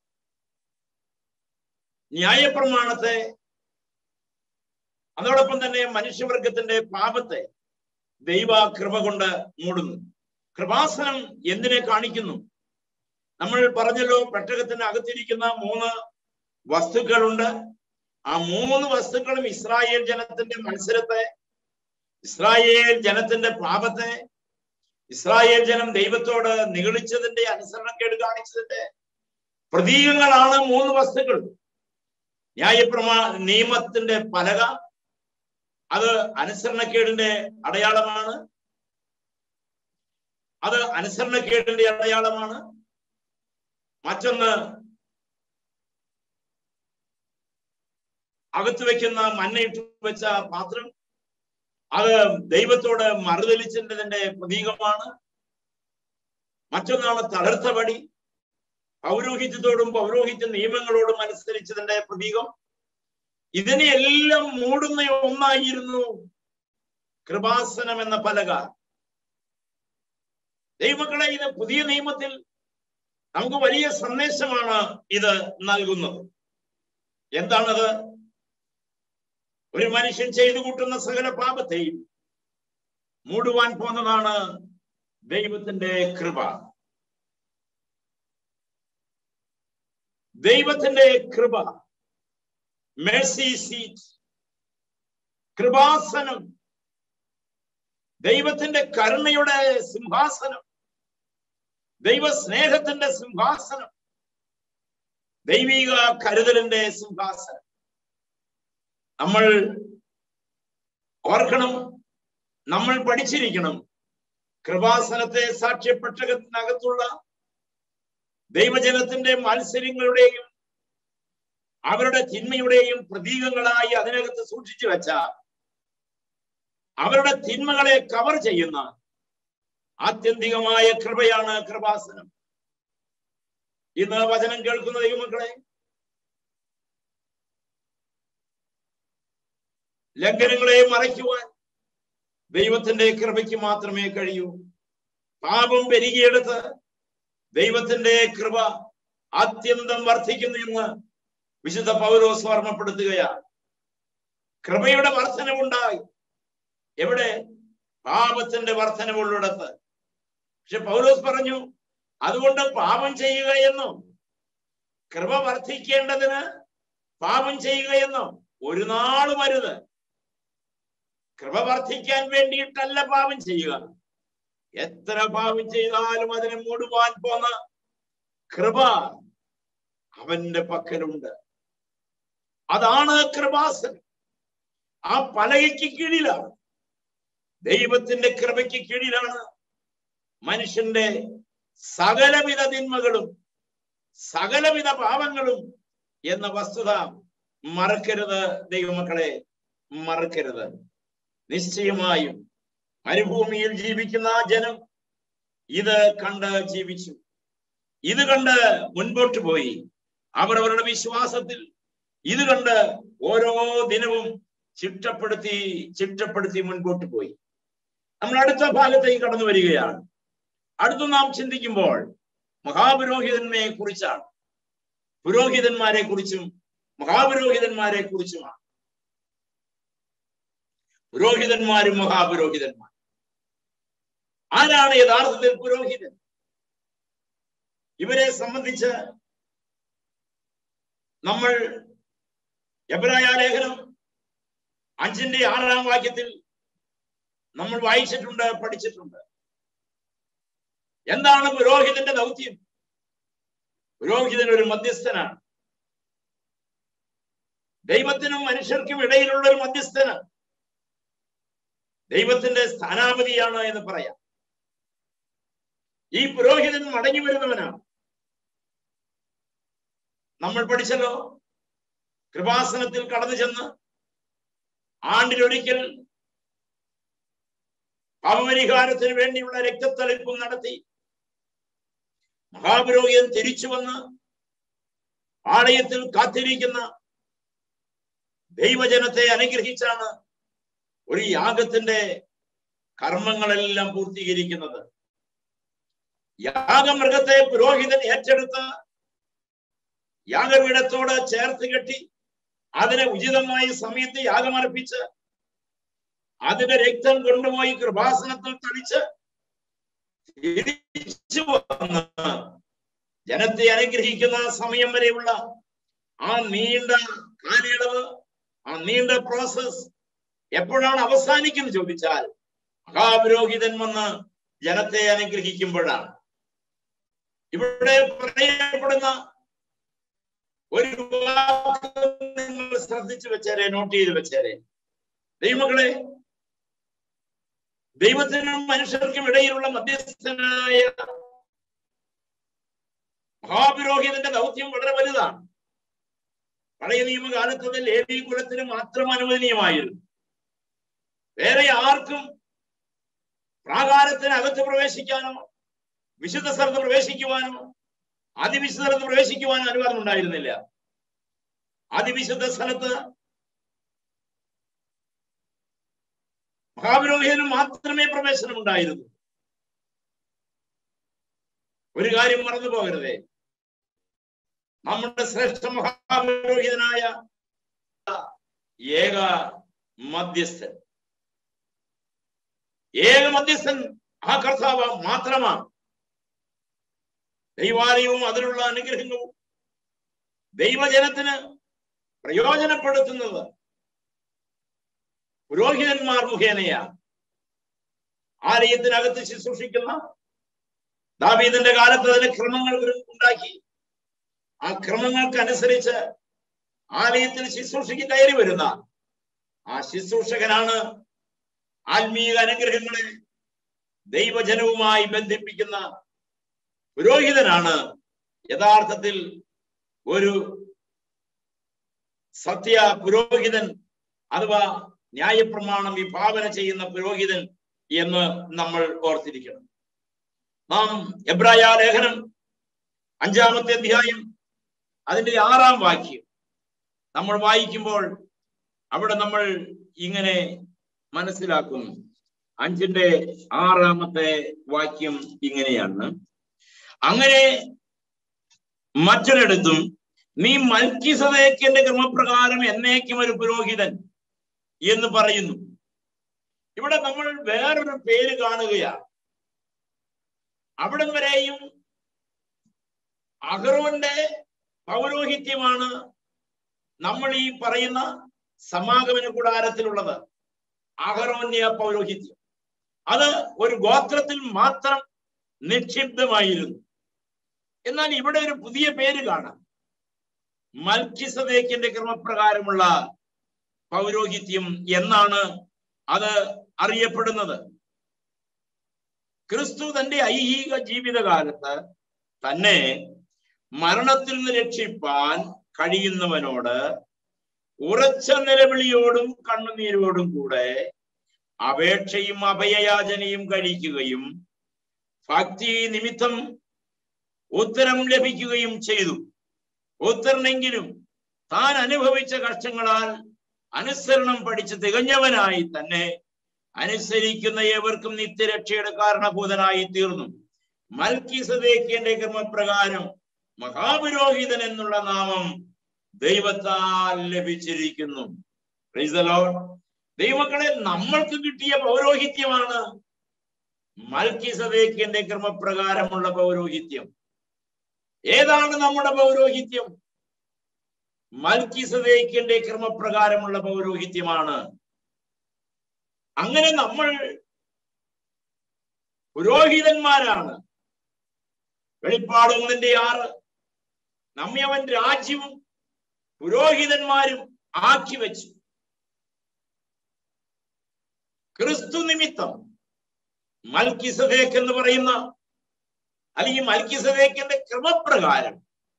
ന്യായപ്രമാണത്തെ അതോടൊപ്പം തന്നെ മനുഷ്യവർഗത്തിന്റെ പാപത്തെ ദൈവ കൃപ കൊണ്ട് മൂടുന്നു കൃപാസനം എന്തിനെ കാണിക്കുന്നു നമ്മൾ പറഞ്ഞല്ലോ പെട്ടകത്തിന് അകത്തിരിക്കുന്ന മൂന്ന് വസ്തുക്കളുണ്ട് ആ മൂന്ന് വസ്തുക്കളും ഇസ്രായേൽ ജനത്തിന്റെ മത്സരത്തെ ഇസ്രായേൽ ജനത്തിന്റെ പാപത്തെ ഇസ്രായേൽ ജനം ദൈവത്തോട് നിഗളിച്ചതിന്റെ അനുസരണക്കേട് കാണിച്ചതിന്റെ പ്രതീകങ്ങളാണ് മൂന്ന് വസ്തുക്കൾ ന്യായപ്രമാ നിയമത്തിന്റെ പലക അത് അനുസരണക്കേടിന്റെ അടയാളമാണ് അത് അനുസരണക്കേടിന്റെ അടയാളമാണ് മറ്റൊന്ന് അകത്ത് വെക്കുന്ന മണ്ണയിട്ട് വെച്ച പാത്രം അത് ദൈവത്തോട് മറുതലിച്ചതിന്റെ പ്രതീകമാണ് മറ്റൊന്നാണ് തളർത്ത പടി പൗരോഹിത്യത്തോടും പൗരോഹിത്യ നിയമങ്ങളോടും അനുസരിച്ചതിന്റെ പ്രതീകം ഇതിനെയെല്ലാം മൂടുന്ന ഒന്നായിരുന്നു കൃപാസനം എന്ന പലക ദൈവങ്ങളെ ഇത് പുതിയ നിയമത്തിൽ നമുക്ക് വലിയ സന്ദേശമാണ് ഇത് നൽകുന്നത് എന്താണത് ഒരു മനുഷ്യൻ ചെയ്തു കൂട്ടുന്ന സകല പാപത്തെയും മൂടുവാൻ പോന്നതാണ് ദൈവത്തിന്റെ കൃപ ദൈവത്തിന്റെ കൃപ മേഴ്സി സീറ്റ് കൃപാസനം ദൈവത്തിന്റെ കരുണയുടെ സിംഹാസനം ദൈവ സ്നേഹത്തിന്റെ സിംഹാസനം ദൈവിക കരുതലിന്റെ സിംഹാസനം നമ്മൾ ഓർക്കണം നമ്മൾ പഠിച്ചിരിക്കണം കൃപാസനത്തെ സാക്ഷ്യപ്പെട്ടകത്തിനകത്തുള്ള ദൈവജനത്തിന്റെ മത്സരങ്ങളുടെയും അവരുടെ തിന്മയുടെയും പ്രതീകങ്ങളായി അതിനകത്ത് സൂക്ഷിച്ചു വെച്ച അവരുടെ തിന്മകളെ കവർ ചെയ്യുന്ന ആത്യന്തികമായ കൃപയാണ് കൃപാസനം ഇന്ന് വചനം കേൾക്കുന്ന ദൈവമക്കളെ ലംഘനങ്ങളെ മറയ്ക്കുവാൻ ദൈവത്തിന്റെ കൃപയ്ക്ക് മാത്രമേ കഴിയൂ പാപം പെരുകിയെടുത്ത് ദൈവത്തിന്റെ കൃപ അത്യന്തം വർദ്ധിക്കുന്നു എന്ന് വിശുദ്ധ പൗലോസ് ഓർമ്മപ്പെടുത്തുകയാണ് കൃപയുടെ വർധനവുണ്ടായി എവിടെ പാപത്തിന്റെ വർധനവുള്ളിടത്ത് പക്ഷെ പൗലോസ് പറഞ്ഞു അതുകൊണ്ട് പാപം ചെയ്യുക എന്നോ കൃപ വർദ്ധിക്കേണ്ടതിന് പാപം ചെയ്യുക എന്നോ ഒരു നാളും അരുത് കൃപ വർദ്ധിക്കാൻ വേണ്ടിയിട്ടല്ല പാപം ചെയ്യുക എത്ര പാപം ചെയ്താലും അതിനെ മൂടുവാൻ പോന്ന കൃപ അവന്റെ പക്കലുണ്ട് അതാണ് കൃപാസനം ആ പലകയ്ക്ക് കീഴിലാണ് ദൈവത്തിന്റെ കൃപയ്ക്ക് കീഴിലാണ് മനുഷ്യന്റെ സകലവിധ തിന്മകളും സകലവിധ പാപങ്ങളും എന്ന വസ്തുത മറക്കരുത് ദൈവമക്കളെ മറക്കരുത് നിശ്ചയമായും മരുഭൂമിയിൽ ജീവിക്കുന്ന ആ ജനം ഇത് കണ്ട് ജീവിച്ചു ഇത് കണ്ട് മുൻപോട്ട് പോയി അവർ അവരുടെ വിശ്വാസത്തിൽ ഇത് കണ്ട് ഓരോ ദിനവും ചിട്ടപ്പെടുത്തി ചിട്ടപ്പെടുത്തി മുൻപോട്ട് പോയി നമ്മൾ അടുത്ത ഭാഗത്തേക്ക് കടന്നു വരികയാണ് അടുത്ത് നാം ചിന്തിക്കുമ്പോൾ മഹാപുരോഹിതന്മയെ കുറിച്ചാണ് പുരോഹിതന്മാരെ കുറിച്ചും മഹാപുരോഹിതന്മാരെ കുറിച്ചുമാണ് പുരോഹിതന്മാരും മഹാപുരോഹിതന്മാർ ആരാണ് യഥാർത്ഥത്തിൽ പുരോഹിതൻ ഇവരെ സംബന്ധിച്ച് നമ്മൾ എബ്രായ ലേഖനം അഞ്ചിന്റെ ആറാം വാക്യത്തിൽ നമ്മൾ വായിച്ചിട്ടുണ്ട് പഠിച്ചിട്ടുണ്ട് എന്താണ് പുരോഹിതന്റെ ദൗത്യം പുരോഹിതൻ ഒരു മധ്യസ്ഥനാണ് ദൈവത്തിനും മനുഷ്യർക്കും ഇടയിലുള്ള ഒരു മധ്യസ്ഥനാണ് ദൈവത്തിന്റെ സ്ഥാനാപതിയാണ് എന്ന് പറയാം ഈ പുരോഹിതൻ മടങ്ങി വരുന്നവനാണ് നമ്മൾ പഠിച്ചല്ലോ കൃപാസനത്തിൽ കടന്നു ചെന്ന് ആണ്ടിലൊരിക്കൽ പാപപരിഹാരത്തിന് വേണ്ടിയുള്ള രക്തത്തളിപ്പും നടത്തി മഹാപുരോഹിതൻ തിരിച്ചു വന്ന് ആലയത്തിൽ കാത്തിരിക്കുന്ന ദൈവജനത്തെ അനുഗ്രഹിച്ചാണ് ഒരു യാഗത്തിന്റെ കർമ്മങ്ങളെല്ലാം പൂർത്തീകരിക്കുന്നത് യാഗമൃഗത്തെ പുരോഹിതൻ ഏറ്റെടുത്ത് യാഗപീഠത്തോട് ചേർത്ത് കെട്ടി അതിനെ ഉചിതമായ സമയത്ത് യാഗമർപ്പിച്ച് അതിന്റെ രക്തം കൊണ്ടുപോയി കൃപാസനത്തിൽ തളിച്ച് തിരിച്ചു വന്ന് ജനത്തെ അനുഗ്രഹിക്കുന്ന സമയം വരെയുള്ള ആ നീണ്ട കാലയളവ് ആ നീണ്ട പ്രോസസ് എപ്പോഴാണ് അവസാനിക്കുന്നത് ചോദിച്ചാൽ മഹാപുരോഹിതൻ വന്ന് ജനത്തെ അനുഗ്രഹിക്കുമ്പോഴാണ് ഇവിടെ പറയപ്പെടുന്ന ഒരു വാക്ക് നിങ്ങൾ ശ്രദ്ധിച്ചു വെച്ചേരെ നോട്ട് ചെയ്ത് വെച്ചേരെ ദൈവമക്കളെ ദൈവത്തിനും മനുഷ്യർക്കും ഇടയിലുള്ള മധ്യസ്ഥനായ മഹാപുരോഹിതന്റെ ദൗത്യം വളരെ വലുതാണ് പഴയ നിയമകാലത്ത് അത് ലേവി കുലത്തിന് മാത്രം അനുവദനീയമായിരുന്നു വേറെ ആർക്കും പ്രാകാരത്തിന് അകത്ത് പ്രവേശിക്കാനോ വിശുദ്ധ സ്ഥലത്ത് പ്രവേശിക്കുവാനോ അതിവിശുദ്ധ സ്ഥലത്ത് പ്രവേശിക്കുവാനോ അനുവാദം ഉണ്ടായിരുന്നില്ല അതിവിശുദ്ധ സ്ഥലത്ത് മഹാപുരോഹിതന് മാത്രമേ പ്രവേശനം ഉണ്ടായിരുന്നു ഒരു കാര്യം മറന്നു പോകരുതേ നമ്മുടെ ശ്രേഷ്ഠ മഹാപുരോഹിതനായ ഏക മധ്യസ്ഥൻ ഏക മധ്യസ്ഥൻ ആ കർത്താവ് മാത്രമാണ് ദൈവാലയവും അതിലുള്ള അനുഗ്രഹങ്ങളും ദൈവജനത്തിന് പ്രയോജനപ്പെടുത്തുന്നത് പുരോഹിതന്മാർ മുഖേനയാ ആലയത്തിനകത്ത് ശുശ്രൂഷിക്കുന്ന ദാവീദിന്റെ കാലത്ത് അതിന് ക്രമങ്ങൾ ഉണ്ടാക്കി ആ ക്രമങ്ങൾക്കനുസരിച്ച് ആലയത്തിൽ ശുശ്രൂഷയ്ക്ക് കയറി വരുന്ന ആ ശുശ്രൂഷകനാണ് ആത്മീയ അനുഗ്രഹങ്ങളെ ദൈവജനവുമായി ബന്ധിപ്പിക്കുന്ന പുരോഹിതനാണ് യഥാർത്ഥത്തിൽ ഒരു സത്യ പുരോഹിതൻ അഥവാ ന്യായപ്രമാണം വിഭാവന ചെയ്യുന്ന പുരോഹിതൻ എന്ന് നമ്മൾ ഓർത്തിരിക്കണം നാം എബ്രായ ലേഖനം അഞ്ചാമത്തെ അധ്യായം അതിന്റെ ആറാം വാക്യം നമ്മൾ വായിക്കുമ്പോൾ അവിടെ നമ്മൾ ഇങ്ങനെ മനസ്സിലാക്കുന്നു അഞ്ചിന്റെ ആറാമത്തെ വാക്യം ഇങ്ങനെയാണ് അങ്ങനെ മറ്റൊരിടത്തും നീ മൽക്കിസദേക്കിന്റെ ക്രമപ്രകാരം എന്നേക്കും ഒരു പുരോഹിതൻ എന്ന് പറയുന്നു ഇവിടെ നമ്മൾ വേറൊരു പേര് കാണുകയാണ് അവിടം വരെയും അഹ്റോന്റെ പൗരോഹിത്യമാണ് നമ്മൾ ഈ പറയുന്ന സമാഗമന കൂടാരത്തിലുള്ളത് അഹറോന്യ പൗരോഹിത്യം അത് ഒരു ഗോത്രത്തിൽ മാത്രം നിക്ഷിപ്തമായിരുന്നു എന്നാൽ ഇവിടെ ഒരു പുതിയ പേര് കാണാം മൽക്കിസദേക്കിന്റെ ക്രമപ്രകാരമുള്ള പൗരോഹിത്യം എന്നാണ് അത് അറിയപ്പെടുന്നത് ക്രിസ്തു തന്റെ ഐഹിക ജീവിതകാലത്ത് തന്നെ മരണത്തിൽ നിന്ന് രക്ഷിപ്പാൻ കഴിയുന്നവനോട് ഉറച്ച നിലവിളിയോടും കണ്ണുനീരോടും കൂടെ അപേക്ഷയും അഭയയാചനയും കഴിക്കുകയും ഭക്തി നിമിത്തം ഉത്തരം ലഭിക്കുകയും ചെയ്തു ഉത്തരനെങ്കിലും താൻ അനുഭവിച്ച കഷ്ടങ്ങളാൽ അനുസരണം പഠിച്ച് തികഞ്ഞവനായി തന്നെ അനുസരിക്കുന്ന ഏവർക്കും നിത്യരക്ഷയുടെ കാരണഭൂതനായി തീർന്നു മൽക്കിസദേക്കിന്റെ ക്രമപ്രകാരം മഹാപുരോഹിതൻ എന്നുള്ള നാമം ദൈവത്താൽ ലഭിച്ചിരിക്കുന്നു ദൈവമക്കളെ നമ്മൾക്ക് കിട്ടിയ പൗരോഹിത്യമാണ് മൽക്കിസദേക്കിന്റെ ക്രമപ്രകാരമുള്ള പൗരോഹിത്യം ഏതാണ് നമ്മുടെ പൗരോഹിത്യം മൽക്കിസദേക്കിന്റെ ക്രമപ്രകാരമുള്ള പൗരോഹിത്യമാണ് അങ്ങനെ നമ്മൾ പുരോഹിതന്മാരാണ് വെളിപ്പാട് ഒന്നിന്റെ ആറ് നമ്മെ അവൻ രാജ്യവും പുരോഹിതന്മാരും ആക്കി വെച്ചു ക്രിസ്തു നിമിത്തം മൽക്കിസദേക്ക് എന്ന് പറയുന്ന അല്ലെങ്കിൽ മൽക്കിസദേക്കിന്റെ ക്രമപ്രകാരം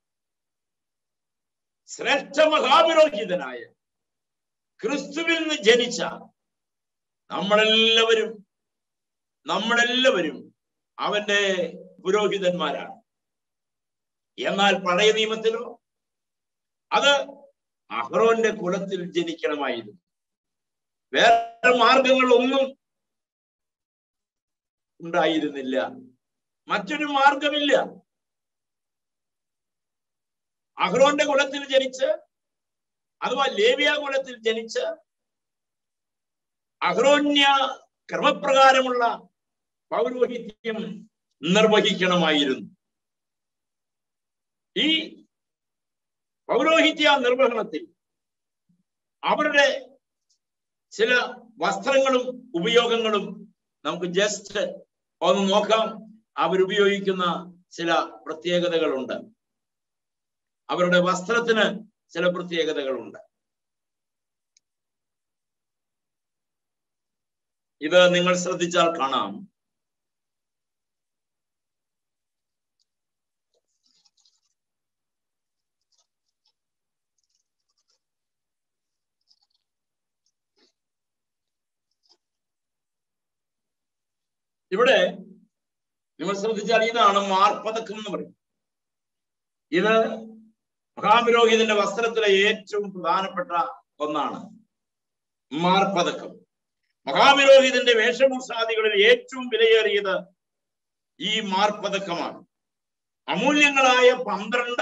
ശ്രേഷ്ഠ മഹാപുരോഹിതനായ ക്രിസ്തുവിൽ നിന്ന് ജനിച്ച നമ്മളെല്ലാവരും നമ്മളെല്ലാവരും അവന്റെ പുരോഹിതന്മാരാണ് എന്നാൽ പഴയ നിയമത്തിലോ അത് അഹ്റോന്റെ കുലത്തിൽ ജനിക്കണമായിരുന്നു വേറെ മാർഗങ്ങളൊന്നും ഉണ്ടായിരുന്നില്ല മറ്റൊരു മാർഗമില്ല അഹ്റോന്റെ കുലത്തിൽ ജനിച്ച് അഥവാ ലേവിയ കുലത്തിൽ ജനിച്ച് അഹ്റോന്യ ക്രമപ്രകാരമുള്ള പൗരോഹിത്യം നിർവഹിക്കണമായിരുന്നു ഈ പൗരോഹിത്യ നിർവഹണത്തിൽ അവരുടെ ചില വസ്ത്രങ്ങളും ഉപയോഗങ്ങളും നമുക്ക് ജസ്റ്റ് ഒന്ന് നോക്കാം അവരുപയോഗിക്കുന്ന ചില പ്രത്യേകതകളുണ്ട് അവരുടെ വസ്ത്രത്തിന് ചില പ്രത്യേകതകളുണ്ട് ഇത് നിങ്ങൾ ശ്രദ്ധിച്ചാൽ കാണാം ഇവിടെ നിങ്ങൾ ശ്രദ്ധിച്ചാൽ ഇതാണ് മാർപ്പതക്കം എന്ന് പറയും ഇത് മഹാപുരോഹിതന്റെ വസ്ത്രത്തിലെ ഏറ്റവും പ്രധാനപ്പെട്ട ഒന്നാണ് മാർപ്പതക്കം മഹാപുരോഹിതന്റെ വേഷഭൂഷാദികളിൽ ഏറ്റവും വിലയേറിയത് ഈ മാർപ്പതക്കമാണ് അമൂല്യങ്ങളായ പന്ത്രണ്ട്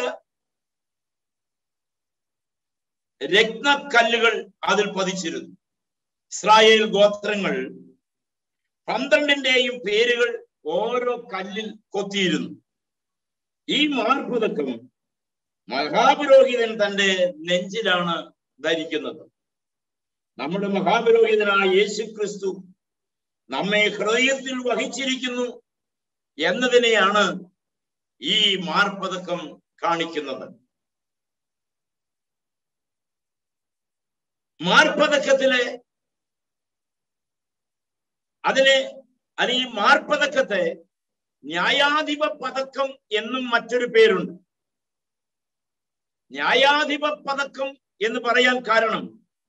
രത്നക്കല്ലുകൾ അതിൽ പതിച്ചിരുന്നു ഇസ്രായേൽ ഗോത്രങ്ങൾ പന്ത്രണ്ടിന്റെയും പേരുകൾ ഓരോ കല്ലിൽ കൊത്തിയിരുന്നു ഈ മാർപ്പതക്കം മഹാപുരോഹിതൻ തന്റെ നെഞ്ചിലാണ് ധരിക്കുന്നത് നമ്മുടെ മഹാപുരോഹിതനായ യേശു ക്രിസ്തു നമ്മെ ഹൃദയത്തിൽ വഹിച്ചിരിക്കുന്നു എന്നതിനെയാണ് ഈ മാർപ്പതക്കം കാണിക്കുന്നത് മാർപ്പതക്കത്തിലെ അതിനെ അത് ഈ മാർപ്പതക്കത്തെ ന്യായാധിപ പതക്കം എന്നും മറ്റൊരു പേരുണ്ട് ന്യായാധിപ പതക്കം എന്ന് പറയാൻ കാരണം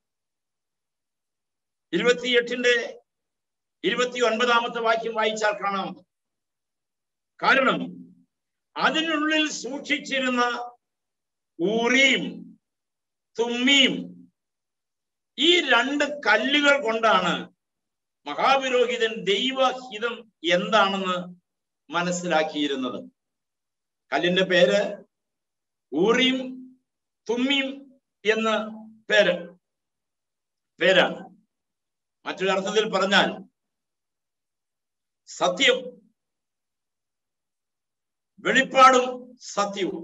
ഇരുപത്തിയെട്ടിന്റെ ഇരുപത്തി ഒൻപതാമത്തെ വാക്യം വായിച്ചാൽ കാണാം കാരണം അതിനുള്ളിൽ സൂക്ഷിച്ചിരുന്ന ഊറിയും തുമ്മിയും ഈ രണ്ട് കല്ലുകൾ കൊണ്ടാണ് മഹാപുരോഹിതൻ ദൈവഹിതം എന്താണെന്ന് മനസ്സിലാക്കിയിരുന്നത് കല്ലിന്റെ പേര് ഊറിയും തുമ്മിയും എന്ന പേര് പേരാണ് മറ്റൊരു അർത്ഥത്തിൽ പറഞ്ഞാൽ സത്യം വെളിപ്പാടും സത്യവും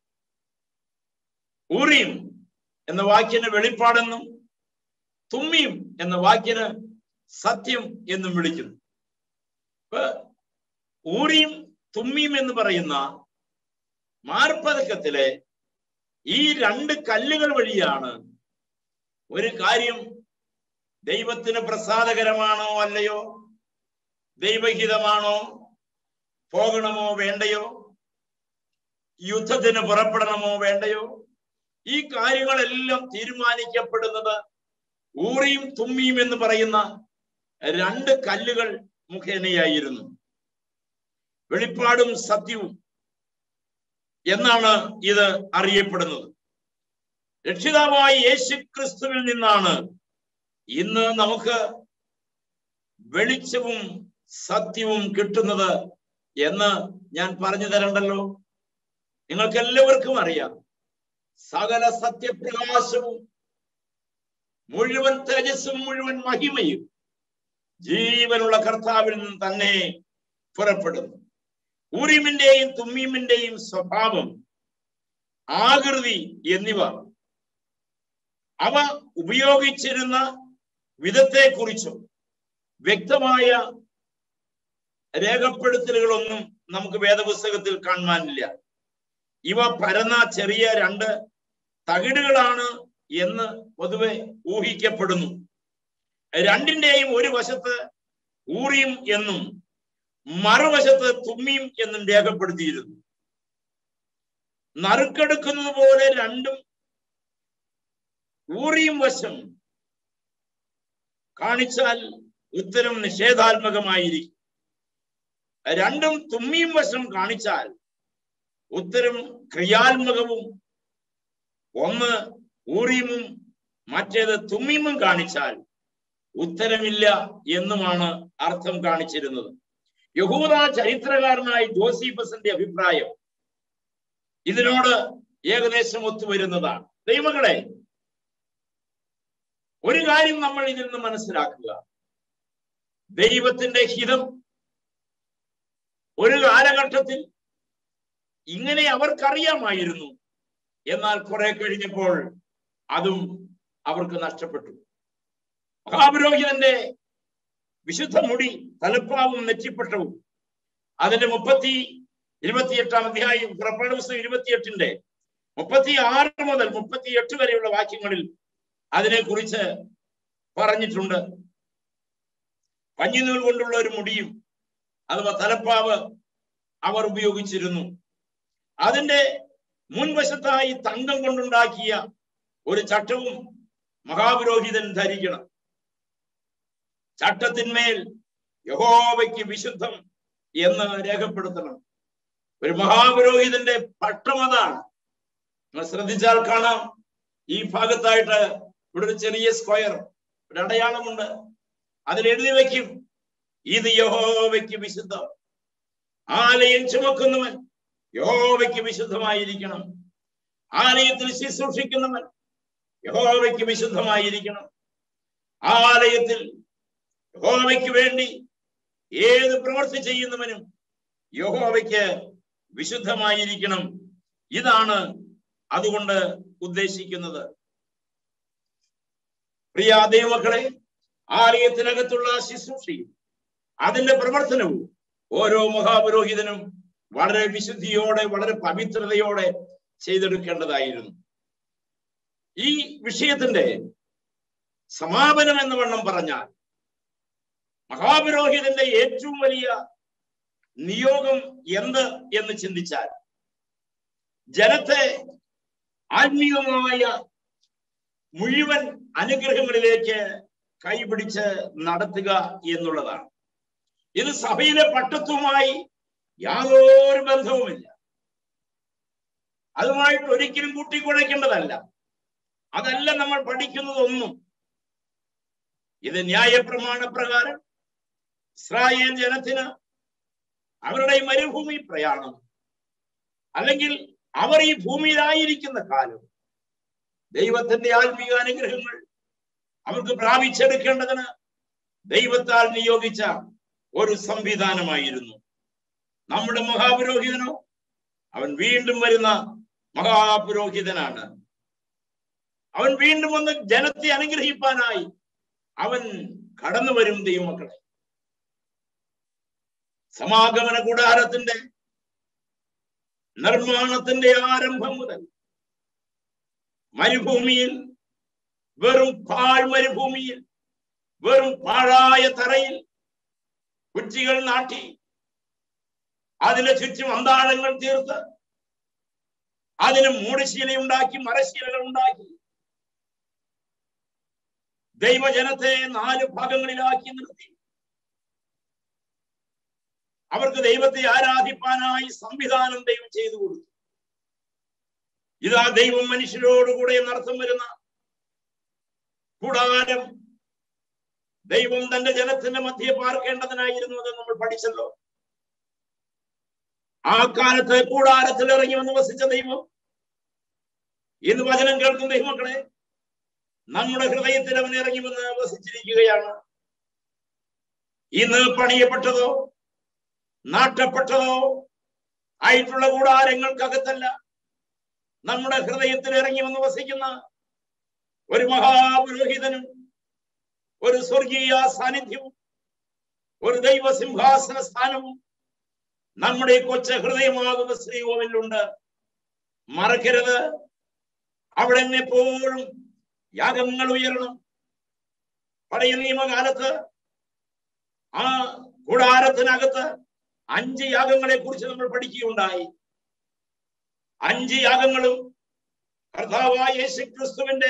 ഊറിയും എന്ന വാക്യന് വെളിപ്പാടെന്നും തുമ്മിയും എന്ന വാക്യന് സത്യം എന്നും വിളിക്കുന്നു ഇപ്പൊ ഊറിയും തുമ്മിയും എന്ന് പറയുന്ന മാർപ്പതക്കത്തിലെ ഈ രണ്ട് കല്ലുകൾ വഴിയാണ് ഒരു കാര്യം ദൈവത്തിന് പ്രസാദകരമാണോ അല്ലയോ ദൈവഹിതമാണോ പോകണമോ വേണ്ടയോ യുദ്ധത്തിന് പുറപ്പെടണമോ വേണ്ടയോ ഈ കാര്യങ്ങളെല്ലാം തീരുമാനിക്കപ്പെടുന്നത് ഊറിയും തുമ്മിയും എന്ന് പറയുന്ന രണ്ട് കല്ലുകൾ മുഖേനയായിരുന്നു വെളിപ്പാടും സത്യവും എന്നാണ് ഇത് അറിയപ്പെടുന്നത് രക്ഷിതാവായ യേശു ക്രിസ്തുവിൽ നിന്നാണ് ഇന്ന് നമുക്ക് വെളിച്ചവും സത്യവും കിട്ടുന്നത് എന്ന് ഞാൻ പറഞ്ഞു തരണ്ടല്ലോ നിങ്ങൾക്ക് എല്ലാവർക്കും അറിയാം സകല സത്യപ്രകാശവും മുഴുവൻ തേജസ്സും മുഴുവൻ മഹിമയും ജീവനുള്ള കർത്താവിൽ നിന്ന് തന്നെ പുറപ്പെടുന്നു ഊറിമിന്റെയും തുമ്മീമിന്റെയും സ്വഭാവം ആകൃതി എന്നിവ അവ ഉപയോഗിച്ചിരുന്ന വിധത്തെക്കുറിച്ചും വ്യക്തമായ രേഖപ്പെടുത്തലുകളൊന്നും നമുക്ക് വേദപുസ്തകത്തിൽ കാണുവാനില്ല ഇവ പരന്ന ചെറിയ രണ്ട് തകിടുകളാണ് എന്ന് പൊതുവെ ഊഹിക്കപ്പെടുന്നു രണ്ടിന്റെയും ഒരു വശത്ത് ഊറിയും എന്നും മറുവശത്ത് തുമ്മിയും എന്നും രേഖപ്പെടുത്തിയിരുന്നു നറുക്കെടുക്കുന്നത് പോലെ രണ്ടും ഊറിയും വശം കാണിച്ചാൽ ഉത്തരം നിഷേധാത്മകമായിരിക്കും രണ്ടും തുമ്മിയും വശം കാണിച്ചാൽ ഉത്തരം ക്രിയാത്മകവും ഒന്ന് ഊറിയുമും മറ്റേത് തുമ്മിയുമും കാണിച്ചാൽ ഉത്തരമില്ല എന്നുമാണ് അർത്ഥം കാണിച്ചിരുന്നത് യഹൂദ ചരിത്രകാരനായ ജോസീഫസിന്റെ അഭിപ്രായം ഇതിനോട് ഏകദേശം ഒത്തുവരുന്നതാണ് ദൈവങ്ങളെ ഒരു കാര്യം നമ്മൾ ഇതിൽ നിന്ന് മനസ്സിലാക്കുക ദൈവത്തിന്റെ ഹിതം ഒരു കാലഘട്ടത്തിൽ ഇങ്ങനെ അവർക്കറിയാമായിരുന്നു എന്നാൽ കുറെ കഴിഞ്ഞപ്പോൾ അതും അവർക്ക് നഷ്ടപ്പെട്ടു മഹാപുരോഹിതന്റെ വിശുദ്ധ മുടി തലപ്പാവും നെറ്റിപ്പട്ടവും അതിന്റെ മുപ്പത്തി ഇരുപത്തിയെട്ടാം അധ്യായം പുറപ്പാട് പുസ്തകം ഇരുപത്തിയെട്ടിന്റെ മുപ്പത്തി ആറ് മുതൽ മുപ്പത്തിയെട്ട് വരെയുള്ള വാക്യങ്ങളിൽ അതിനെക്കുറിച്ച് പറഞ്ഞിട്ടുണ്ട് പഞ്ഞിനൂൽ കൊണ്ടുള്ള ഒരു മുടിയും അഥവാ തലപ്പാവ് അവർ ഉപയോഗിച്ചിരുന്നു അതിന്റെ മുൻവശത്തായി തങ്കം കൊണ്ടുണ്ടാക്കിയ ഒരു ചട്ടവും മഹാപുരോഹിതൻ ധരിക്കണം ചട്ടത്തിന്മേൽ യഹോവയ്ക്ക് വിശുദ്ധം എന്ന് രേഖപ്പെടുത്തണം ഒരു മഹാപുരോഹിതന്റെ പട്ടം അതാണ് നിങ്ങൾ ശ്രദ്ധിച്ചാൽ കാണാം ഈ ഭാഗത്തായിട്ട് ഇവിടെ ഒരു ചെറിയ സ്ക്വയർ ഒരു അടയാളമുണ്ട് അതിൽ എഴുതി വെക്കും ഇത് യഹോവയ്ക്ക് വിശുദ്ധം ആലയം ചുമക്കുന്നവൻ യഹോവയ്ക്ക് വിശുദ്ധമായിരിക്കണം ആലയത്തിൽ ശുശ്രൂഷിക്കുന്നവൻ യഹോവയ്ക്ക് വിശുദ്ധമായിരിക്കണം ആലയത്തിൽ യഹോവയ്ക്ക് വേണ്ടി ഏത് പ്രവൃത്തി ചെയ്യുന്നവനും യഹോവയ്ക്ക് വിശുദ്ധമായിരിക്കണം ഇതാണ് അതുകൊണ്ട് ഉദ്ദേശിക്കുന്നത് പ്രിയ ദൈവമക്കളെ ആലയത്തിനകത്തുള്ള ശുശ്രൂഷയും അതിന്റെ പ്രവർത്തനവും ഓരോ മഹാപുരോഹിതനും വളരെ വിശുദ്ധിയോടെ വളരെ പവിത്രതയോടെ ചെയ്തെടുക്കേണ്ടതായിരുന്നു ഈ വിഷയത്തിന്റെ സമാപനം എന്ന് വണ്ണം പറഞ്ഞാൽ മഹാപുരോഹിതന്റെ ഏറ്റവും വലിയ നിയോഗം എന്ത് എന്ന് ചിന്തിച്ചാൽ ജനത്തെ ആത്മീയമായ മുഴുവൻ അനുഗ്രഹങ്ങളിലേക്ക് കൈപിടിച്ച് നടത്തുക എന്നുള്ളതാണ് ഇത് സഭയിലെ പട്ടത്വമായി യാതൊരു ബന്ധവുമില്ല അതുമായിട്ട് ഒരിക്കലും കൂട്ടിക്കുഴയ്ക്കേണ്ടതല്ല അതല്ല നമ്മൾ പഠിക്കുന്നതൊന്നും ഇത് ന്യായപ്രമാണ പ്രകാരം ഇസ്രായേൽ ജനത്തിന് അവരുടെ മരുഭൂമി പ്രയാണം അല്ലെങ്കിൽ അവർ ഈ ഭൂമിയിലായിരിക്കുന്ന കാലം ദൈവത്തിന്റെ ആത്മീയ അനുഗ്രഹങ്ങൾ അവർക്ക് പ്രാപിച്ചെടുക്കേണ്ടതിന് ദൈവത്താൽ നിയോഗിച്ച ഒരു സംവിധാനമായിരുന്നു നമ്മുടെ മഹാപുരോഹിതനോ അവൻ വീണ്ടും വരുന്ന മഹാപുരോഹിതനാണ് അവൻ വീണ്ടും വന്ന് ജനത്തെ അനുഗ്രഹിപ്പാനായി അവൻ കടന്നു വരും ദൈവമക്കളെ സമാഗമന കൂടാരത്തിന്റെ നിർമ്മാണത്തിന്റെ ആരംഭം മുതൽ മരുഭൂമിയിൽ വെറും പാഴ് മരുഭൂമിയിൽ വെറും പാഴായ തറയിൽ കുറ്റികൾ നാട്ടി അതിന് ചുറ്റും അന്താഴങ്ങൾ തീർത്ത് അതിന് മൂടുശീലയുണ്ടാക്കി മരശീലകൾ ഉണ്ടാക്കി ദൈവജനത്തെ നാല് ഭാഗങ്ങളിലാക്കി നിർത്തി അവർക്ക് ദൈവത്തെ ആരാധിപ്പാനായി സംവിധാനം ദൈവം ചെയ്തു കൊടുത്തു ഇതാ ദൈവം മനുഷ്യരോടുകൂടെ എന്നർത്ഥം വരുന്ന കൂടാരം ദൈവം തന്റെ ജനത്തിന്റെ മധ്യെ പാർക്കേണ്ടതിനായിരുന്നു എന്ന് നമ്മൾ പഠിച്ചല്ലോ ആ കാലത്ത് കൂടാരത്തിൽ ഇറങ്ങി വന്ന് വസിച്ച ദൈവം ഇന്ന് വചനം കേൾക്കുന്ന ദൈവമക്കളെ നമ്മുടെ ഹൃദയത്തിൽ അവൻ ഇറങ്ങി വന്ന് വസിച്ചിരിക്കുകയാണ് ഇന്ന് പണിയപ്പെട്ടതോ നാട്ടപ്പെട്ടതോ ആയിട്ടുള്ള കൂടാരങ്ങൾക്കകത്തല്ല നമ്മുടെ ഹൃദയത്തിൽ ഇറങ്ങി വന്ന് വസിക്കുന്ന ഒരു മഹാപുരോഹിതനും ഒരു സ്വർഗീയ സാന്നിധ്യവും ഒരു ദൈവ സിംഹാസന സ്ഥാനവും നമ്മുടെ കൊച്ച ഹൃദയമാകുന്ന ശ്രീകോവിലുണ്ട് മറക്കരുത് അവിടെ എപ്പോഴും യാഗങ്ങൾ ഉയരണം പഴയ നിയമകാലത്ത് ആ കൂടാരത്തിനകത്ത് അഞ്ച് യാഗങ്ങളെ കുറിച്ച് നമ്മൾ പഠിക്കുകയുണ്ടായി അഞ്ച് യാഗങ്ങളും കർത്താവായ യേശു ക്രിസ്തുവിന്റെ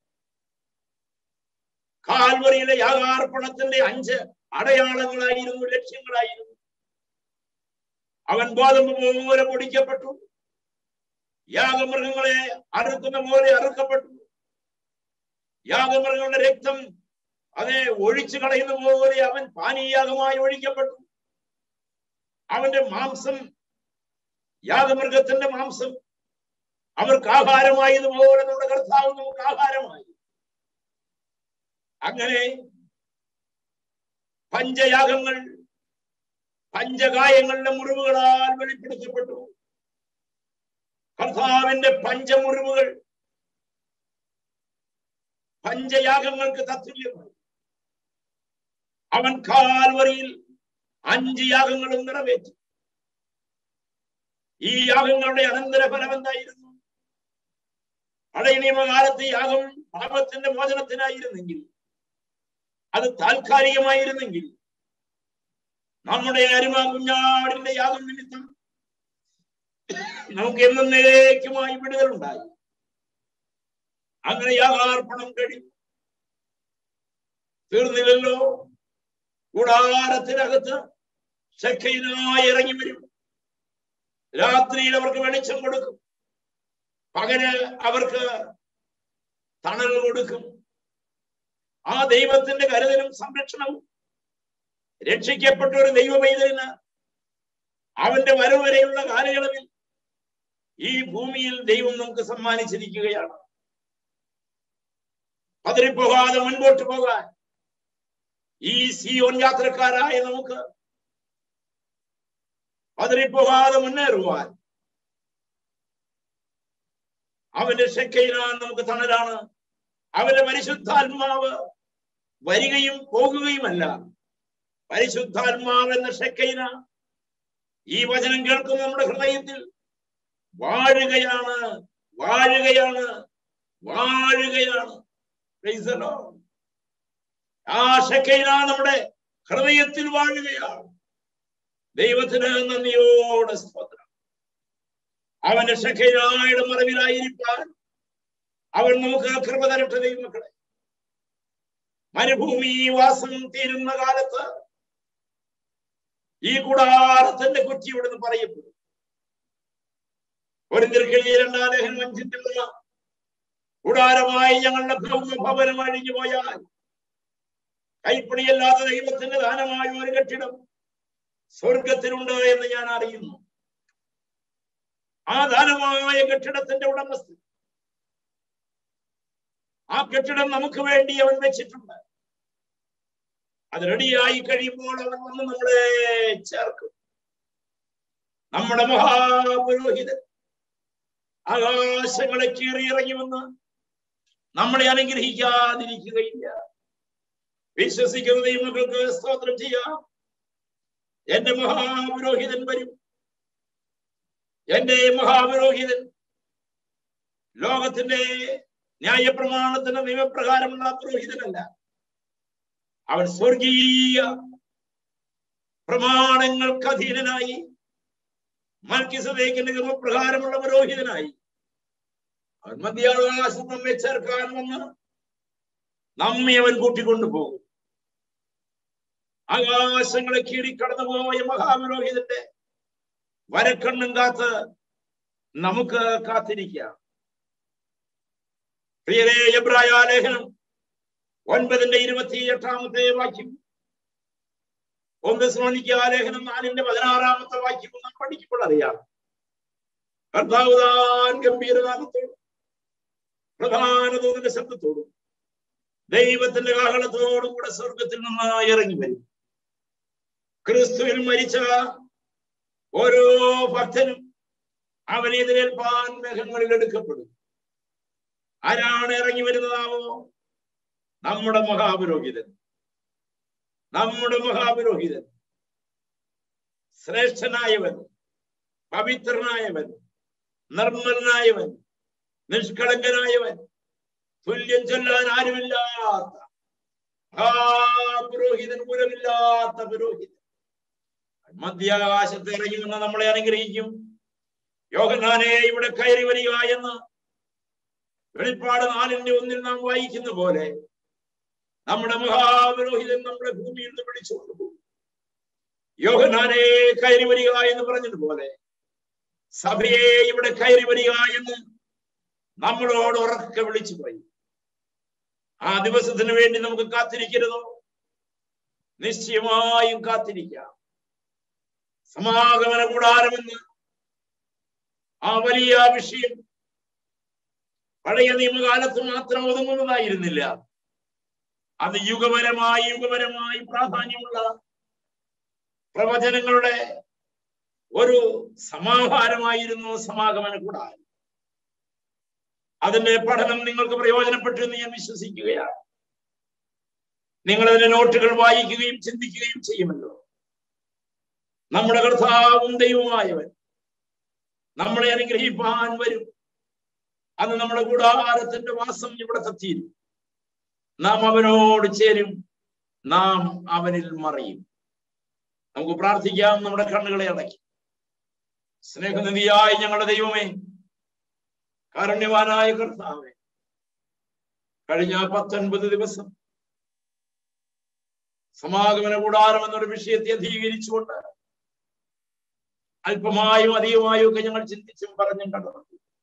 കാൽവറിയിലെ യാഗാർപ്പണത്തിന്റെ അഞ്ച് അടയാളങ്ങളായിരുന്നു ലക്ഷ്യങ്ങളായിരുന്നു അവൻ ഗോതമ്പ് പോലെ പൊടിക്കപ്പെട്ടു യാഗമൃഗങ്ങളെ അറുക്കുന്ന പോലെ അറുക്കപ്പെട്ടു യാഗമൃഗങ്ങളുടെ രക്തം അതെ ഒഴിച്ചു കളയുന്ന പോലെ അവൻ പാനീയാഗമായി ഒഴിക്കപ്പെട്ടു അവന്റെ മാംസം യാഗമൃഗത്തിന്റെ മാംസം അവർക്ക് ആഹാരമായതുപോലെ നമ്മുടെ കർത്താവ് നമുക്ക് ആഹാരമായി അങ്ങനെ പഞ്ചയാഗങ്ങൾ പഞ്ചകായങ്ങളുടെ മുറിവുകളാൽ വെളിപ്പെടുത്തപ്പെട്ടു കർത്താവിന്റെ പഞ്ചമുറിവുകൾ പഞ്ചയാഗങ്ങൾക്ക് തത്തുല്യമായി അവൻ കാൽവറിയിൽ അഞ്ച് യാഗങ്ങളും നിറവേറ്റി ഈ യാഗങ്ങളുടെ അനന്തരഫലം എന്തായിരുന്നു പഴയ നിയമകാലത്ത് യാഗം പാപത്തിന്റെ മോചനത്തിനായിരുന്നെങ്കിൽ അത് താൽക്കാലികമായിരുന്നെങ്കിൽ നമ്മുടെ അരുമ കുഞ്ഞാടിന്റെ യാഗം നിമിത്തം നമുക്ക് എന്നേക്കുമായി വിടുതലുണ്ടായി അങ്ങനെ യാഗാർപ്പണം കഴിഞ്ഞു തീർന്നില്ലല്ലോ കൂടാരത്തിനകത്ത് ശക്കയിനായി ഇറങ്ങി വരും രാത്രിയിൽ അവർക്ക് വെളിച്ചം കൊടുക്കും പകല് അവർക്ക് തണൽ കൊടുക്കും ആ ദൈവത്തിന്റെ കരുതലും സംരക്ഷണവും രക്ഷിക്കപ്പെട്ട ഒരു ദൈവവൈതലിന് അവന്റെ വരവ് വരെയുള്ള കാലയളവിൽ ഈ ഭൂമിയിൽ ദൈവം നമുക്ക് സമ്മാനിച്ചിരിക്കുകയാണ് പതിരിപ്പോകാതെ മുൻപോട്ട് പോകാൻ ഈ സിയോൻ യാത്രക്കാരായ നമുക്ക് പതിരിപ്പോകാതെ മുന്നേറുവാൻ അവന്റെ ശക്കയിലാണ് നമുക്ക് തണലാണ് അവന്റെ പരിശുദ്ധാത്മാവ് വരികയും പോകുകയുമല്ല പരിശുദ്ധാത്മാവ് എന്ന ഷെക്കൈന ഈ വചനം കേൾക്കുന്ന നമ്മുടെ ഹൃദയത്തിൽ വാഴുകയാണ് വാഴുകയാണ് വാഴുകയാണ് Praise the Lord. ആ ഷെക്കൈന നമ്മുടെ ഹൃദയത്തിൽ വാഴുകയാണ് ദൈവത്തിന് നന്ദിയോടെ സ്തോത്രം അവന്റെ ഷെക്കൈനായുടെ മറവിലായിരിക്കാൻ അവൻ നമുക്ക് കൃപ തരട്ടെ ദൈവമക്കളെ മരുഭൂമി വാസം തീരുന്ന കാലത്ത് ഈ കൂടാരത്തിന്റെ കുറ്റി ഇവിടുന്ന് പറയപ്പെടും ഒരു നിർക്കിളി രണ്ടാം ലേഖനം അഞ്ചിന്റെ മൂന്ന് കൂടാരമായി ഞങ്ങളുടെ ഭൗമ ഭവനം അഴിഞ്ഞു പോയാൽ കൈപ്പിടിയല്ലാത്ത ദൈവത്തിന്റെ ദാനമായ ഒരു കെട്ടിടം സ്വർഗത്തിലുണ്ട് എന്ന് ഞാൻ അറിയുന്നു ആ ദാനമായ കെട്ടിടത്തിന്റെ ഉടമസ്ഥൻ ആ കെട്ടിടം നമുക്ക് വേണ്ടി അവൻ വെച്ചിട്ടുണ്ട് അത് റെഡിയായി കഴിയുമ്പോൾ അവൻ വന്ന് നമ്മളെ ചേർക്കും നമ്മുടെ മഹാപുരോഹിതൻ ആകാശങ്ങളെ കീറി ഇറങ്ങി വന്ന് നമ്മളെ അനുഗ്രഹിക്കാതിരിക്കുകയില്ല വിശ്വസിക്കുന്ന ദൈവങ്ങൾക്ക് സ്തോത്രം ചെയ്യാം എന്റെ മഹാപുരോഹിതൻ വരും എന്റെ മഹാപുരോഹിതൻ ലോകത്തിന്റെ ന്യായപ്രമാണത്തിന് നിയമപ്രകാരമുള്ള പുരോഹിതനല്ല അവൻ സ്വർഗീയ പ്രമാണങ്ങൾക്ക് അധീനനായി മൽക്കിസദേക്കിന്റെ ക്രമപ്രകാരമുള്ള പുരോഹിതനായി അവൻ മധ്യാകാശം നമ്മെ ചേർക്കാൻ വന്ന് നമ്മെ അവൻ കൂട്ടിക്കൊണ്ടു പോകും ആകാശങ്ങളെ കീഴിക്കടന്നു പോയ മഹാപുരോഹിതന്റെ വരക്കണ്ണും കാത്ത് നമുക്ക് കാത്തിരിക്കാം പ്രിയരേ എബ്രായ ലേഖനം ഒൻപതിന്റെ ഇരുപത്തി എട്ടാമത്തെ വാക്യം ഒന്ന് ശ്രമിക്കുക ലേഖനം നാലിന്റെ പതിനാറാമത്തെ വാക്യം നാം പഠിക്കുമ്പോൾ അറിയാം കർത്താവുതാൻ ഗംഭീരനാഥത്തോടും പ്രധാന തോന്നിന്റെ ശബ്ദത്തോടും ദൈവത്തിന്റെ കാഹളത്തോടും കൂടെ സ്വർഗത്തിൽ നിന്ന് ഇറങ്ങി വരും ക്രിസ്തുവിൽ മരിച്ച ഓരോ ഭക്തനും അവനെ എതിരേൽപ്പാൻ മേഘങ്ങളിൽ എടുക്കപ്പെടും ആരാണ് ഇറങ്ങി വരുന്നതാവോ നമ്മുടെ മഹാപുരോഹിതൻ നമ്മുടെ മഹാപുരോഹിതൻ ശ്രേഷ്ഠനായവൻ പവിത്രനായവൻ നിർമ്മലനായവൻ നിഷ്കളങ്കനായവൻ തുല്യം ചൊല്ലാൻ ആരുമില്ലാത്ത ആ പുരോഹിതൻ പുരമില്ലാത്ത പുരോഹിതൻ മധ്യാകാശത്ത് ഇറങ്ങി നിന്ന് നമ്മളെ അനുഗ്രഹിക്കും യോഹനാനെ ഇവിടെ കയറി വരിക എന്ന് വെളിപ്പാട് നാലിന്റെ ഒന്നിൽ നാം വായിക്കുന്ന പോലെ നമ്മുടെ മഹാപുരോഹിതൻ നമ്മുടെ ഭൂമിയിൽ നിന്ന് പിടിച്ചുകൊണ്ടുപോകും യോഹനാനെ കയറി വരിക എന്ന് പറഞ്ഞതുപോലെ സഭയെ ഇവിടെ കയറി വരിക എന്ന് നമ്മളോട് ഉറക്കെ വിളിച്ചു പോയി ആ ദിവസത്തിന് വേണ്ടി നമുക്ക് കാത്തിരിക്കരുതോ നിശ്ചയമായും കാത്തിരിക്കാം സമാഗമന കൂടാരമെന്ന് ആ വലിയ വിഷയം പഴയ നിയമകാലത്ത് മാത്രം ഒതുങ്ങുന്നതായിരുന്നില്ല അത് യുഗപരമായി യുഗപരമായി പ്രാധാന്യമുള്ള പ്രവചനങ്ങളുടെ ഒരു സമാഹാരമായിരുന്നു സമാഗമന കൂടാരം അതിന്റെ പഠനം നിങ്ങൾക്ക് പ്രയോജനപ്പെട്ടു എന്ന് ഞാൻ വിശ്വസിക്കുകയാണ് നിങ്ങൾ അതിന്റെ നോട്ടുകൾ വായിക്കുകയും ചിന്തിക്കുകയും ചെയ്യുമല്ലോ നമ്മുടെ കർത്താവും ദൈവമായവൻ നമ്മളെ അനുഗ്രഹിപ്പാൻ വരും അന്ന് നമ്മുടെ കൂടാരത്തിന്റെ വാസം ഇവിടെ എത്തിയിരുന്നു നാം അവനോട് ചേരും നാം അവനിൽ മറയും നമുക്ക് പ്രാർത്ഥിക്കാം നമ്മുടെ കണ്ണുകളെ അടയ്ക്കും സ്നേഹനിധിയായി ഞങ്ങളുടെ ദൈവമേ കാരുണ്യവാനായ കർത്താവേ കഴിഞ്ഞ പത്തൊൻപത് ദിവസം സമാഗമന കൂടാരം എന്നൊരു വിഷയത്തെ അധീകരിച്ചുകൊണ്ട് അല്പമായും അധികമായും ഒക്കെ ഞങ്ങൾ ചിന്തിച്ചും പറഞ്ഞും കണ്ടു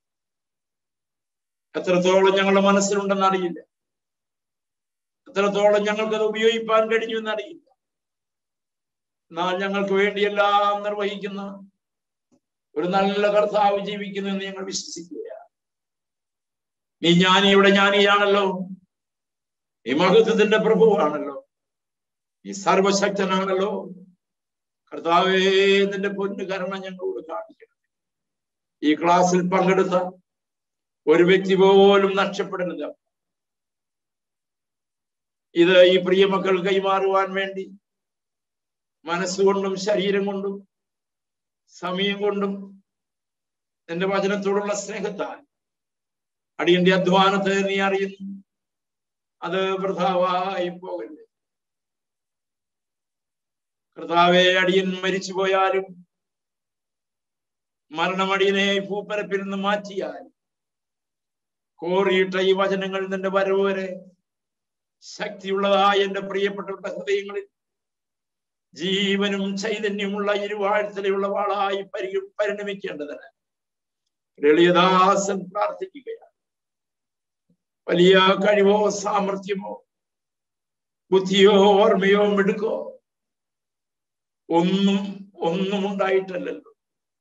എത്രത്തോളം ഞങ്ങളുടെ മനസ്സിലുണ്ടെന്ന് അറിയില്ല എത്രത്തോളം ഞങ്ങൾക്കത് ഉപയോഗിക്കാൻ കഴിഞ്ഞു എന്നറിയില്ല എന്നാൽ ഞങ്ങൾക്ക് വേണ്ടിയെല്ലാം നിർവഹിക്കുന്ന ഒരു നല്ല കർത്താവ് ജീവിക്കുന്നു എന്ന് ഞങ്ങൾ വിശ്വസിക്കുകയാണ് നീ ജ്ഞാനിയുടെ ജ്ഞാനിയാണല്ലോ നീ മഹത്വത്തിന്റെ പ്രഭുവാണല്ലോ നീ സർവശക്തനാണല്ലോ കർത്താവേ നിന്റെ പൊന്നു കരുണ ഞങ്ങളോട് കാണിക്കണം ഈ ക്ലാസ്സിൽ പങ്കെടുത്ത ഒരു വ്യക്തി പോലും നഷ്ടപ്പെടരുത് ഇത് ഈ പ്രിയമക്കൾ കൈമാറുവാൻ വേണ്ടി മനസ്സുകൊണ്ടും ശരീരം കൊണ്ടും സമയം കൊണ്ടും നിന്റെ വചനത്തോടുള്ള സ്നേഹത്താൽ അടിയന്റെ അധ്വാനത്തെ നീ അറിയുന്നു അത് വൃഥാവായി പോകരുത് കർത്താവെ അടിയൻ മരിച്ചു പോയാലും മരണമടിയനെ ഭൂപ്പരപ്പിൽ നിന്ന് മാറ്റിയാൽ കോറിയിട്ട ഈ വചനങ്ങൾ നിന്റെ വരവ് വരെ ശക്തിയുള്ളതായ എന്റെ പ്രിയപ്പെട്ടവരുടെ ഹൃദയങ്ങളിൽ ജീവനും ചൈതന്യമുള്ള ഇരുവാഴ്ത്തലയുള്ള വാളായി പരി പരിണമിക്കേണ്ടതിന് ലളിയദാസൻ പ്രാർത്ഥിക്കുകയാണ് വലിയ കഴിവോ സാമർഥ്യമോ ബുദ്ധിയോ ഓർമ്മയോ മിടുക്കോ ഒന്നും ഒന്നും ഉണ്ടായിട്ടല്ലല്ലോ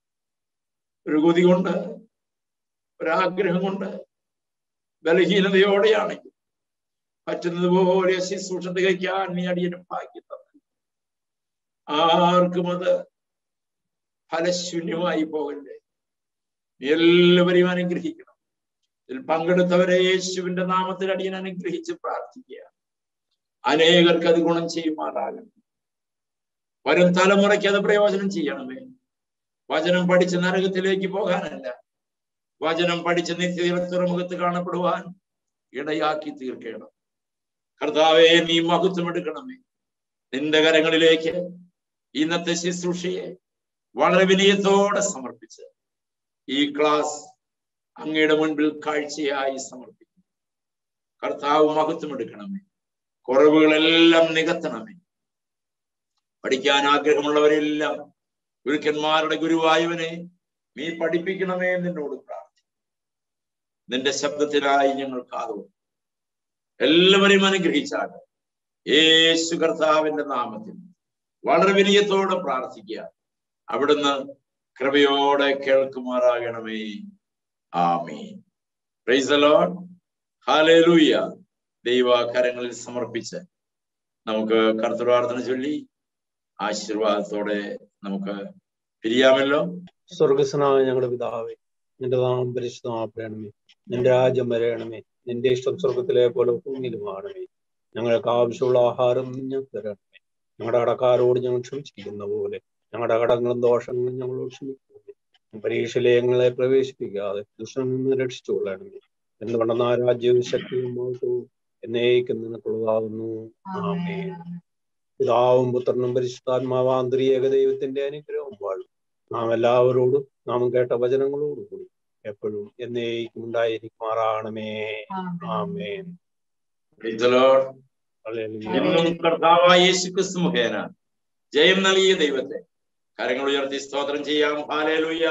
ഒരു കൊതി കൊണ്ട് ഒരാഗ്രഹം കൊണ്ട് ബലഹീനതയോടെയാണെങ്കിൽ പറ്റുന്നത് പോലെ ശുശ്രൂഷ തികയ്ക്കാൻ നീ അടിയനും ഭാഗ്യം തന്നെ ആർക്കും അത് ഫലശൂന്യമായി പോകല്ലേ നീ എല്ലാവരെയും അനുഗ്രഹിക്കണം ഇതിൽ പങ്കെടുത്തവരെ യേശുവിന്റെ നാമത്തിൽ അടിയൻ അനുഗ്രഹിച്ച് പ്രാർത്ഥിക്കുക അനേകർക്ക് അത് ഗുണം ചെയ്യുമാറാകണം വരും തലമുറയ്ക്ക് അത് പ്രയോജനം ചെയ്യണമേ വചനം പഠിച്ച് നരകത്തിലേക്ക് പോകാനല്ല വചനം പഠിച്ച് നിത്യതയുടെ തുറമുഖത്ത് കാണപ്പെടുവാൻ ഇടയാക്കി തീർക്കണം കർത്താവെ നീ മഹത്വം എടുക്കണമേ നിന്റെ കരങ്ങളിലേക്ക് ഇന്നത്തെ ശുശ്രൂഷയെ വളരെ വിനയത്തോടെ സമർപ്പിച്ച് ഈ ക്ലാസ് അങ്ങയുടെ മുൻപിൽ കാഴ്ചയായി സമർപ്പിക്കും കർത്താവ് മഹത്വം എടുക്കണമേ കുറവുകളെല്ലാം നികത്തണമേ പഠിക്കാൻ ആഗ്രഹമുള്ളവരെല്ലാം ഗുരുക്കന്മാരുടെ ഗുരുവായവനെ നീ പഠിപ്പിക്കണമേ നിന്നോട് പ്രാർത്ഥിക്കും നിന്റെ ശബ്ദത്തിനായി ഞങ്ങൾ കാതും എല്ലാവരെയും അനുഗ്രഹിച്ചാണ് യേശു കർത്താവിന്റെ നാമത്തിൽ വളരെ വിനയത്തോടെ പ്രാർത്ഥിക്കുക അവിടുന്ന് കൃപയോടെ കേൾക്കുമാറാകണമേ ആമീൻ പ്രൈസ് ലോഡ് ഹാലേലൂയ ദൈവ കരങ്ങളിൽ സമർപ്പിച്ച് നമുക്ക് കർത്തൃപ്രാർത്ഥന ചൊല്ലി ആശീർവാദത്തോടെ നമുക്ക് പിരിയാമല്ലോ സ്വർഗസ്നായ ഞങ്ങളുടെ പിതാവേ നിന്റെ നാമം പരിശുദ്ധമാപ്പെടണമേ നിന്റെ രാജ്യം വരയണമേ നിന്റെ ഇഷ്ടം സ്വർഗത്തിലെ പോലെ ഭൂമിയിലുമാണമേ ഞങ്ങൾക്ക് ആവശ്യമുള്ള ആഹാരം ഞങ്ങൾക്ക് തരണമേ ഞങ്ങളുടെ കടക്കാരോട് ഞങ്ങൾ ക്ഷമിച്ചിരിക്കുന്ന പോലെ ഞങ്ങളുടെ കടങ്ങളും ദോഷങ്ങളും ഞങ്ങളോട് ക്ഷമിക്കണമേ പരീക്ഷയിലെ ഞങ്ങളെ പ്രവേശിപ്പിക്കാതെ ദുഷ്ടനിൽ നിന്ന് രക്ഷിച്ചുകൊള്ളണമേ എന്തുകൊണ്ടെന്ന രാജ്യവും ശക്തിയും മഹത്വവും എന്നേക്കും നിനക്കുള്ളതാകുന്നു ആമേൻ പിതാവും പുത്രനും പരിശുദ്ധാത്മാവാന്തരി ഏകദൈവത്തിന്റെ അനുഗ്രഹവും വാഴും നാം എല്ലാവരോടും നാം കേട്ട വചനങ്ങളോടുകൂടി എപ്പോഴും എന്നേക്കും ഉണ്ടായിരിക്കുമാറാണമേ ആമേൻ Praise the Lord. ഹല്ലേലൂയ. എന്നും കർത്താവായ യേശു ക്രിസ്തു മുഖേന ജയം നൽകിയ ദൈവത്തെ കരങ്ങൾ ഉയർത്തി സ്തോത്രം ചെയ്യാം ഹാലേലുയ്യ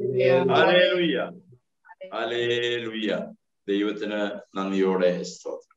ഹാലേലുയ്യ ഹാലേലുയ്യ ദൈവത്തിന് നന്ദിയോടെ സ്തോത്രം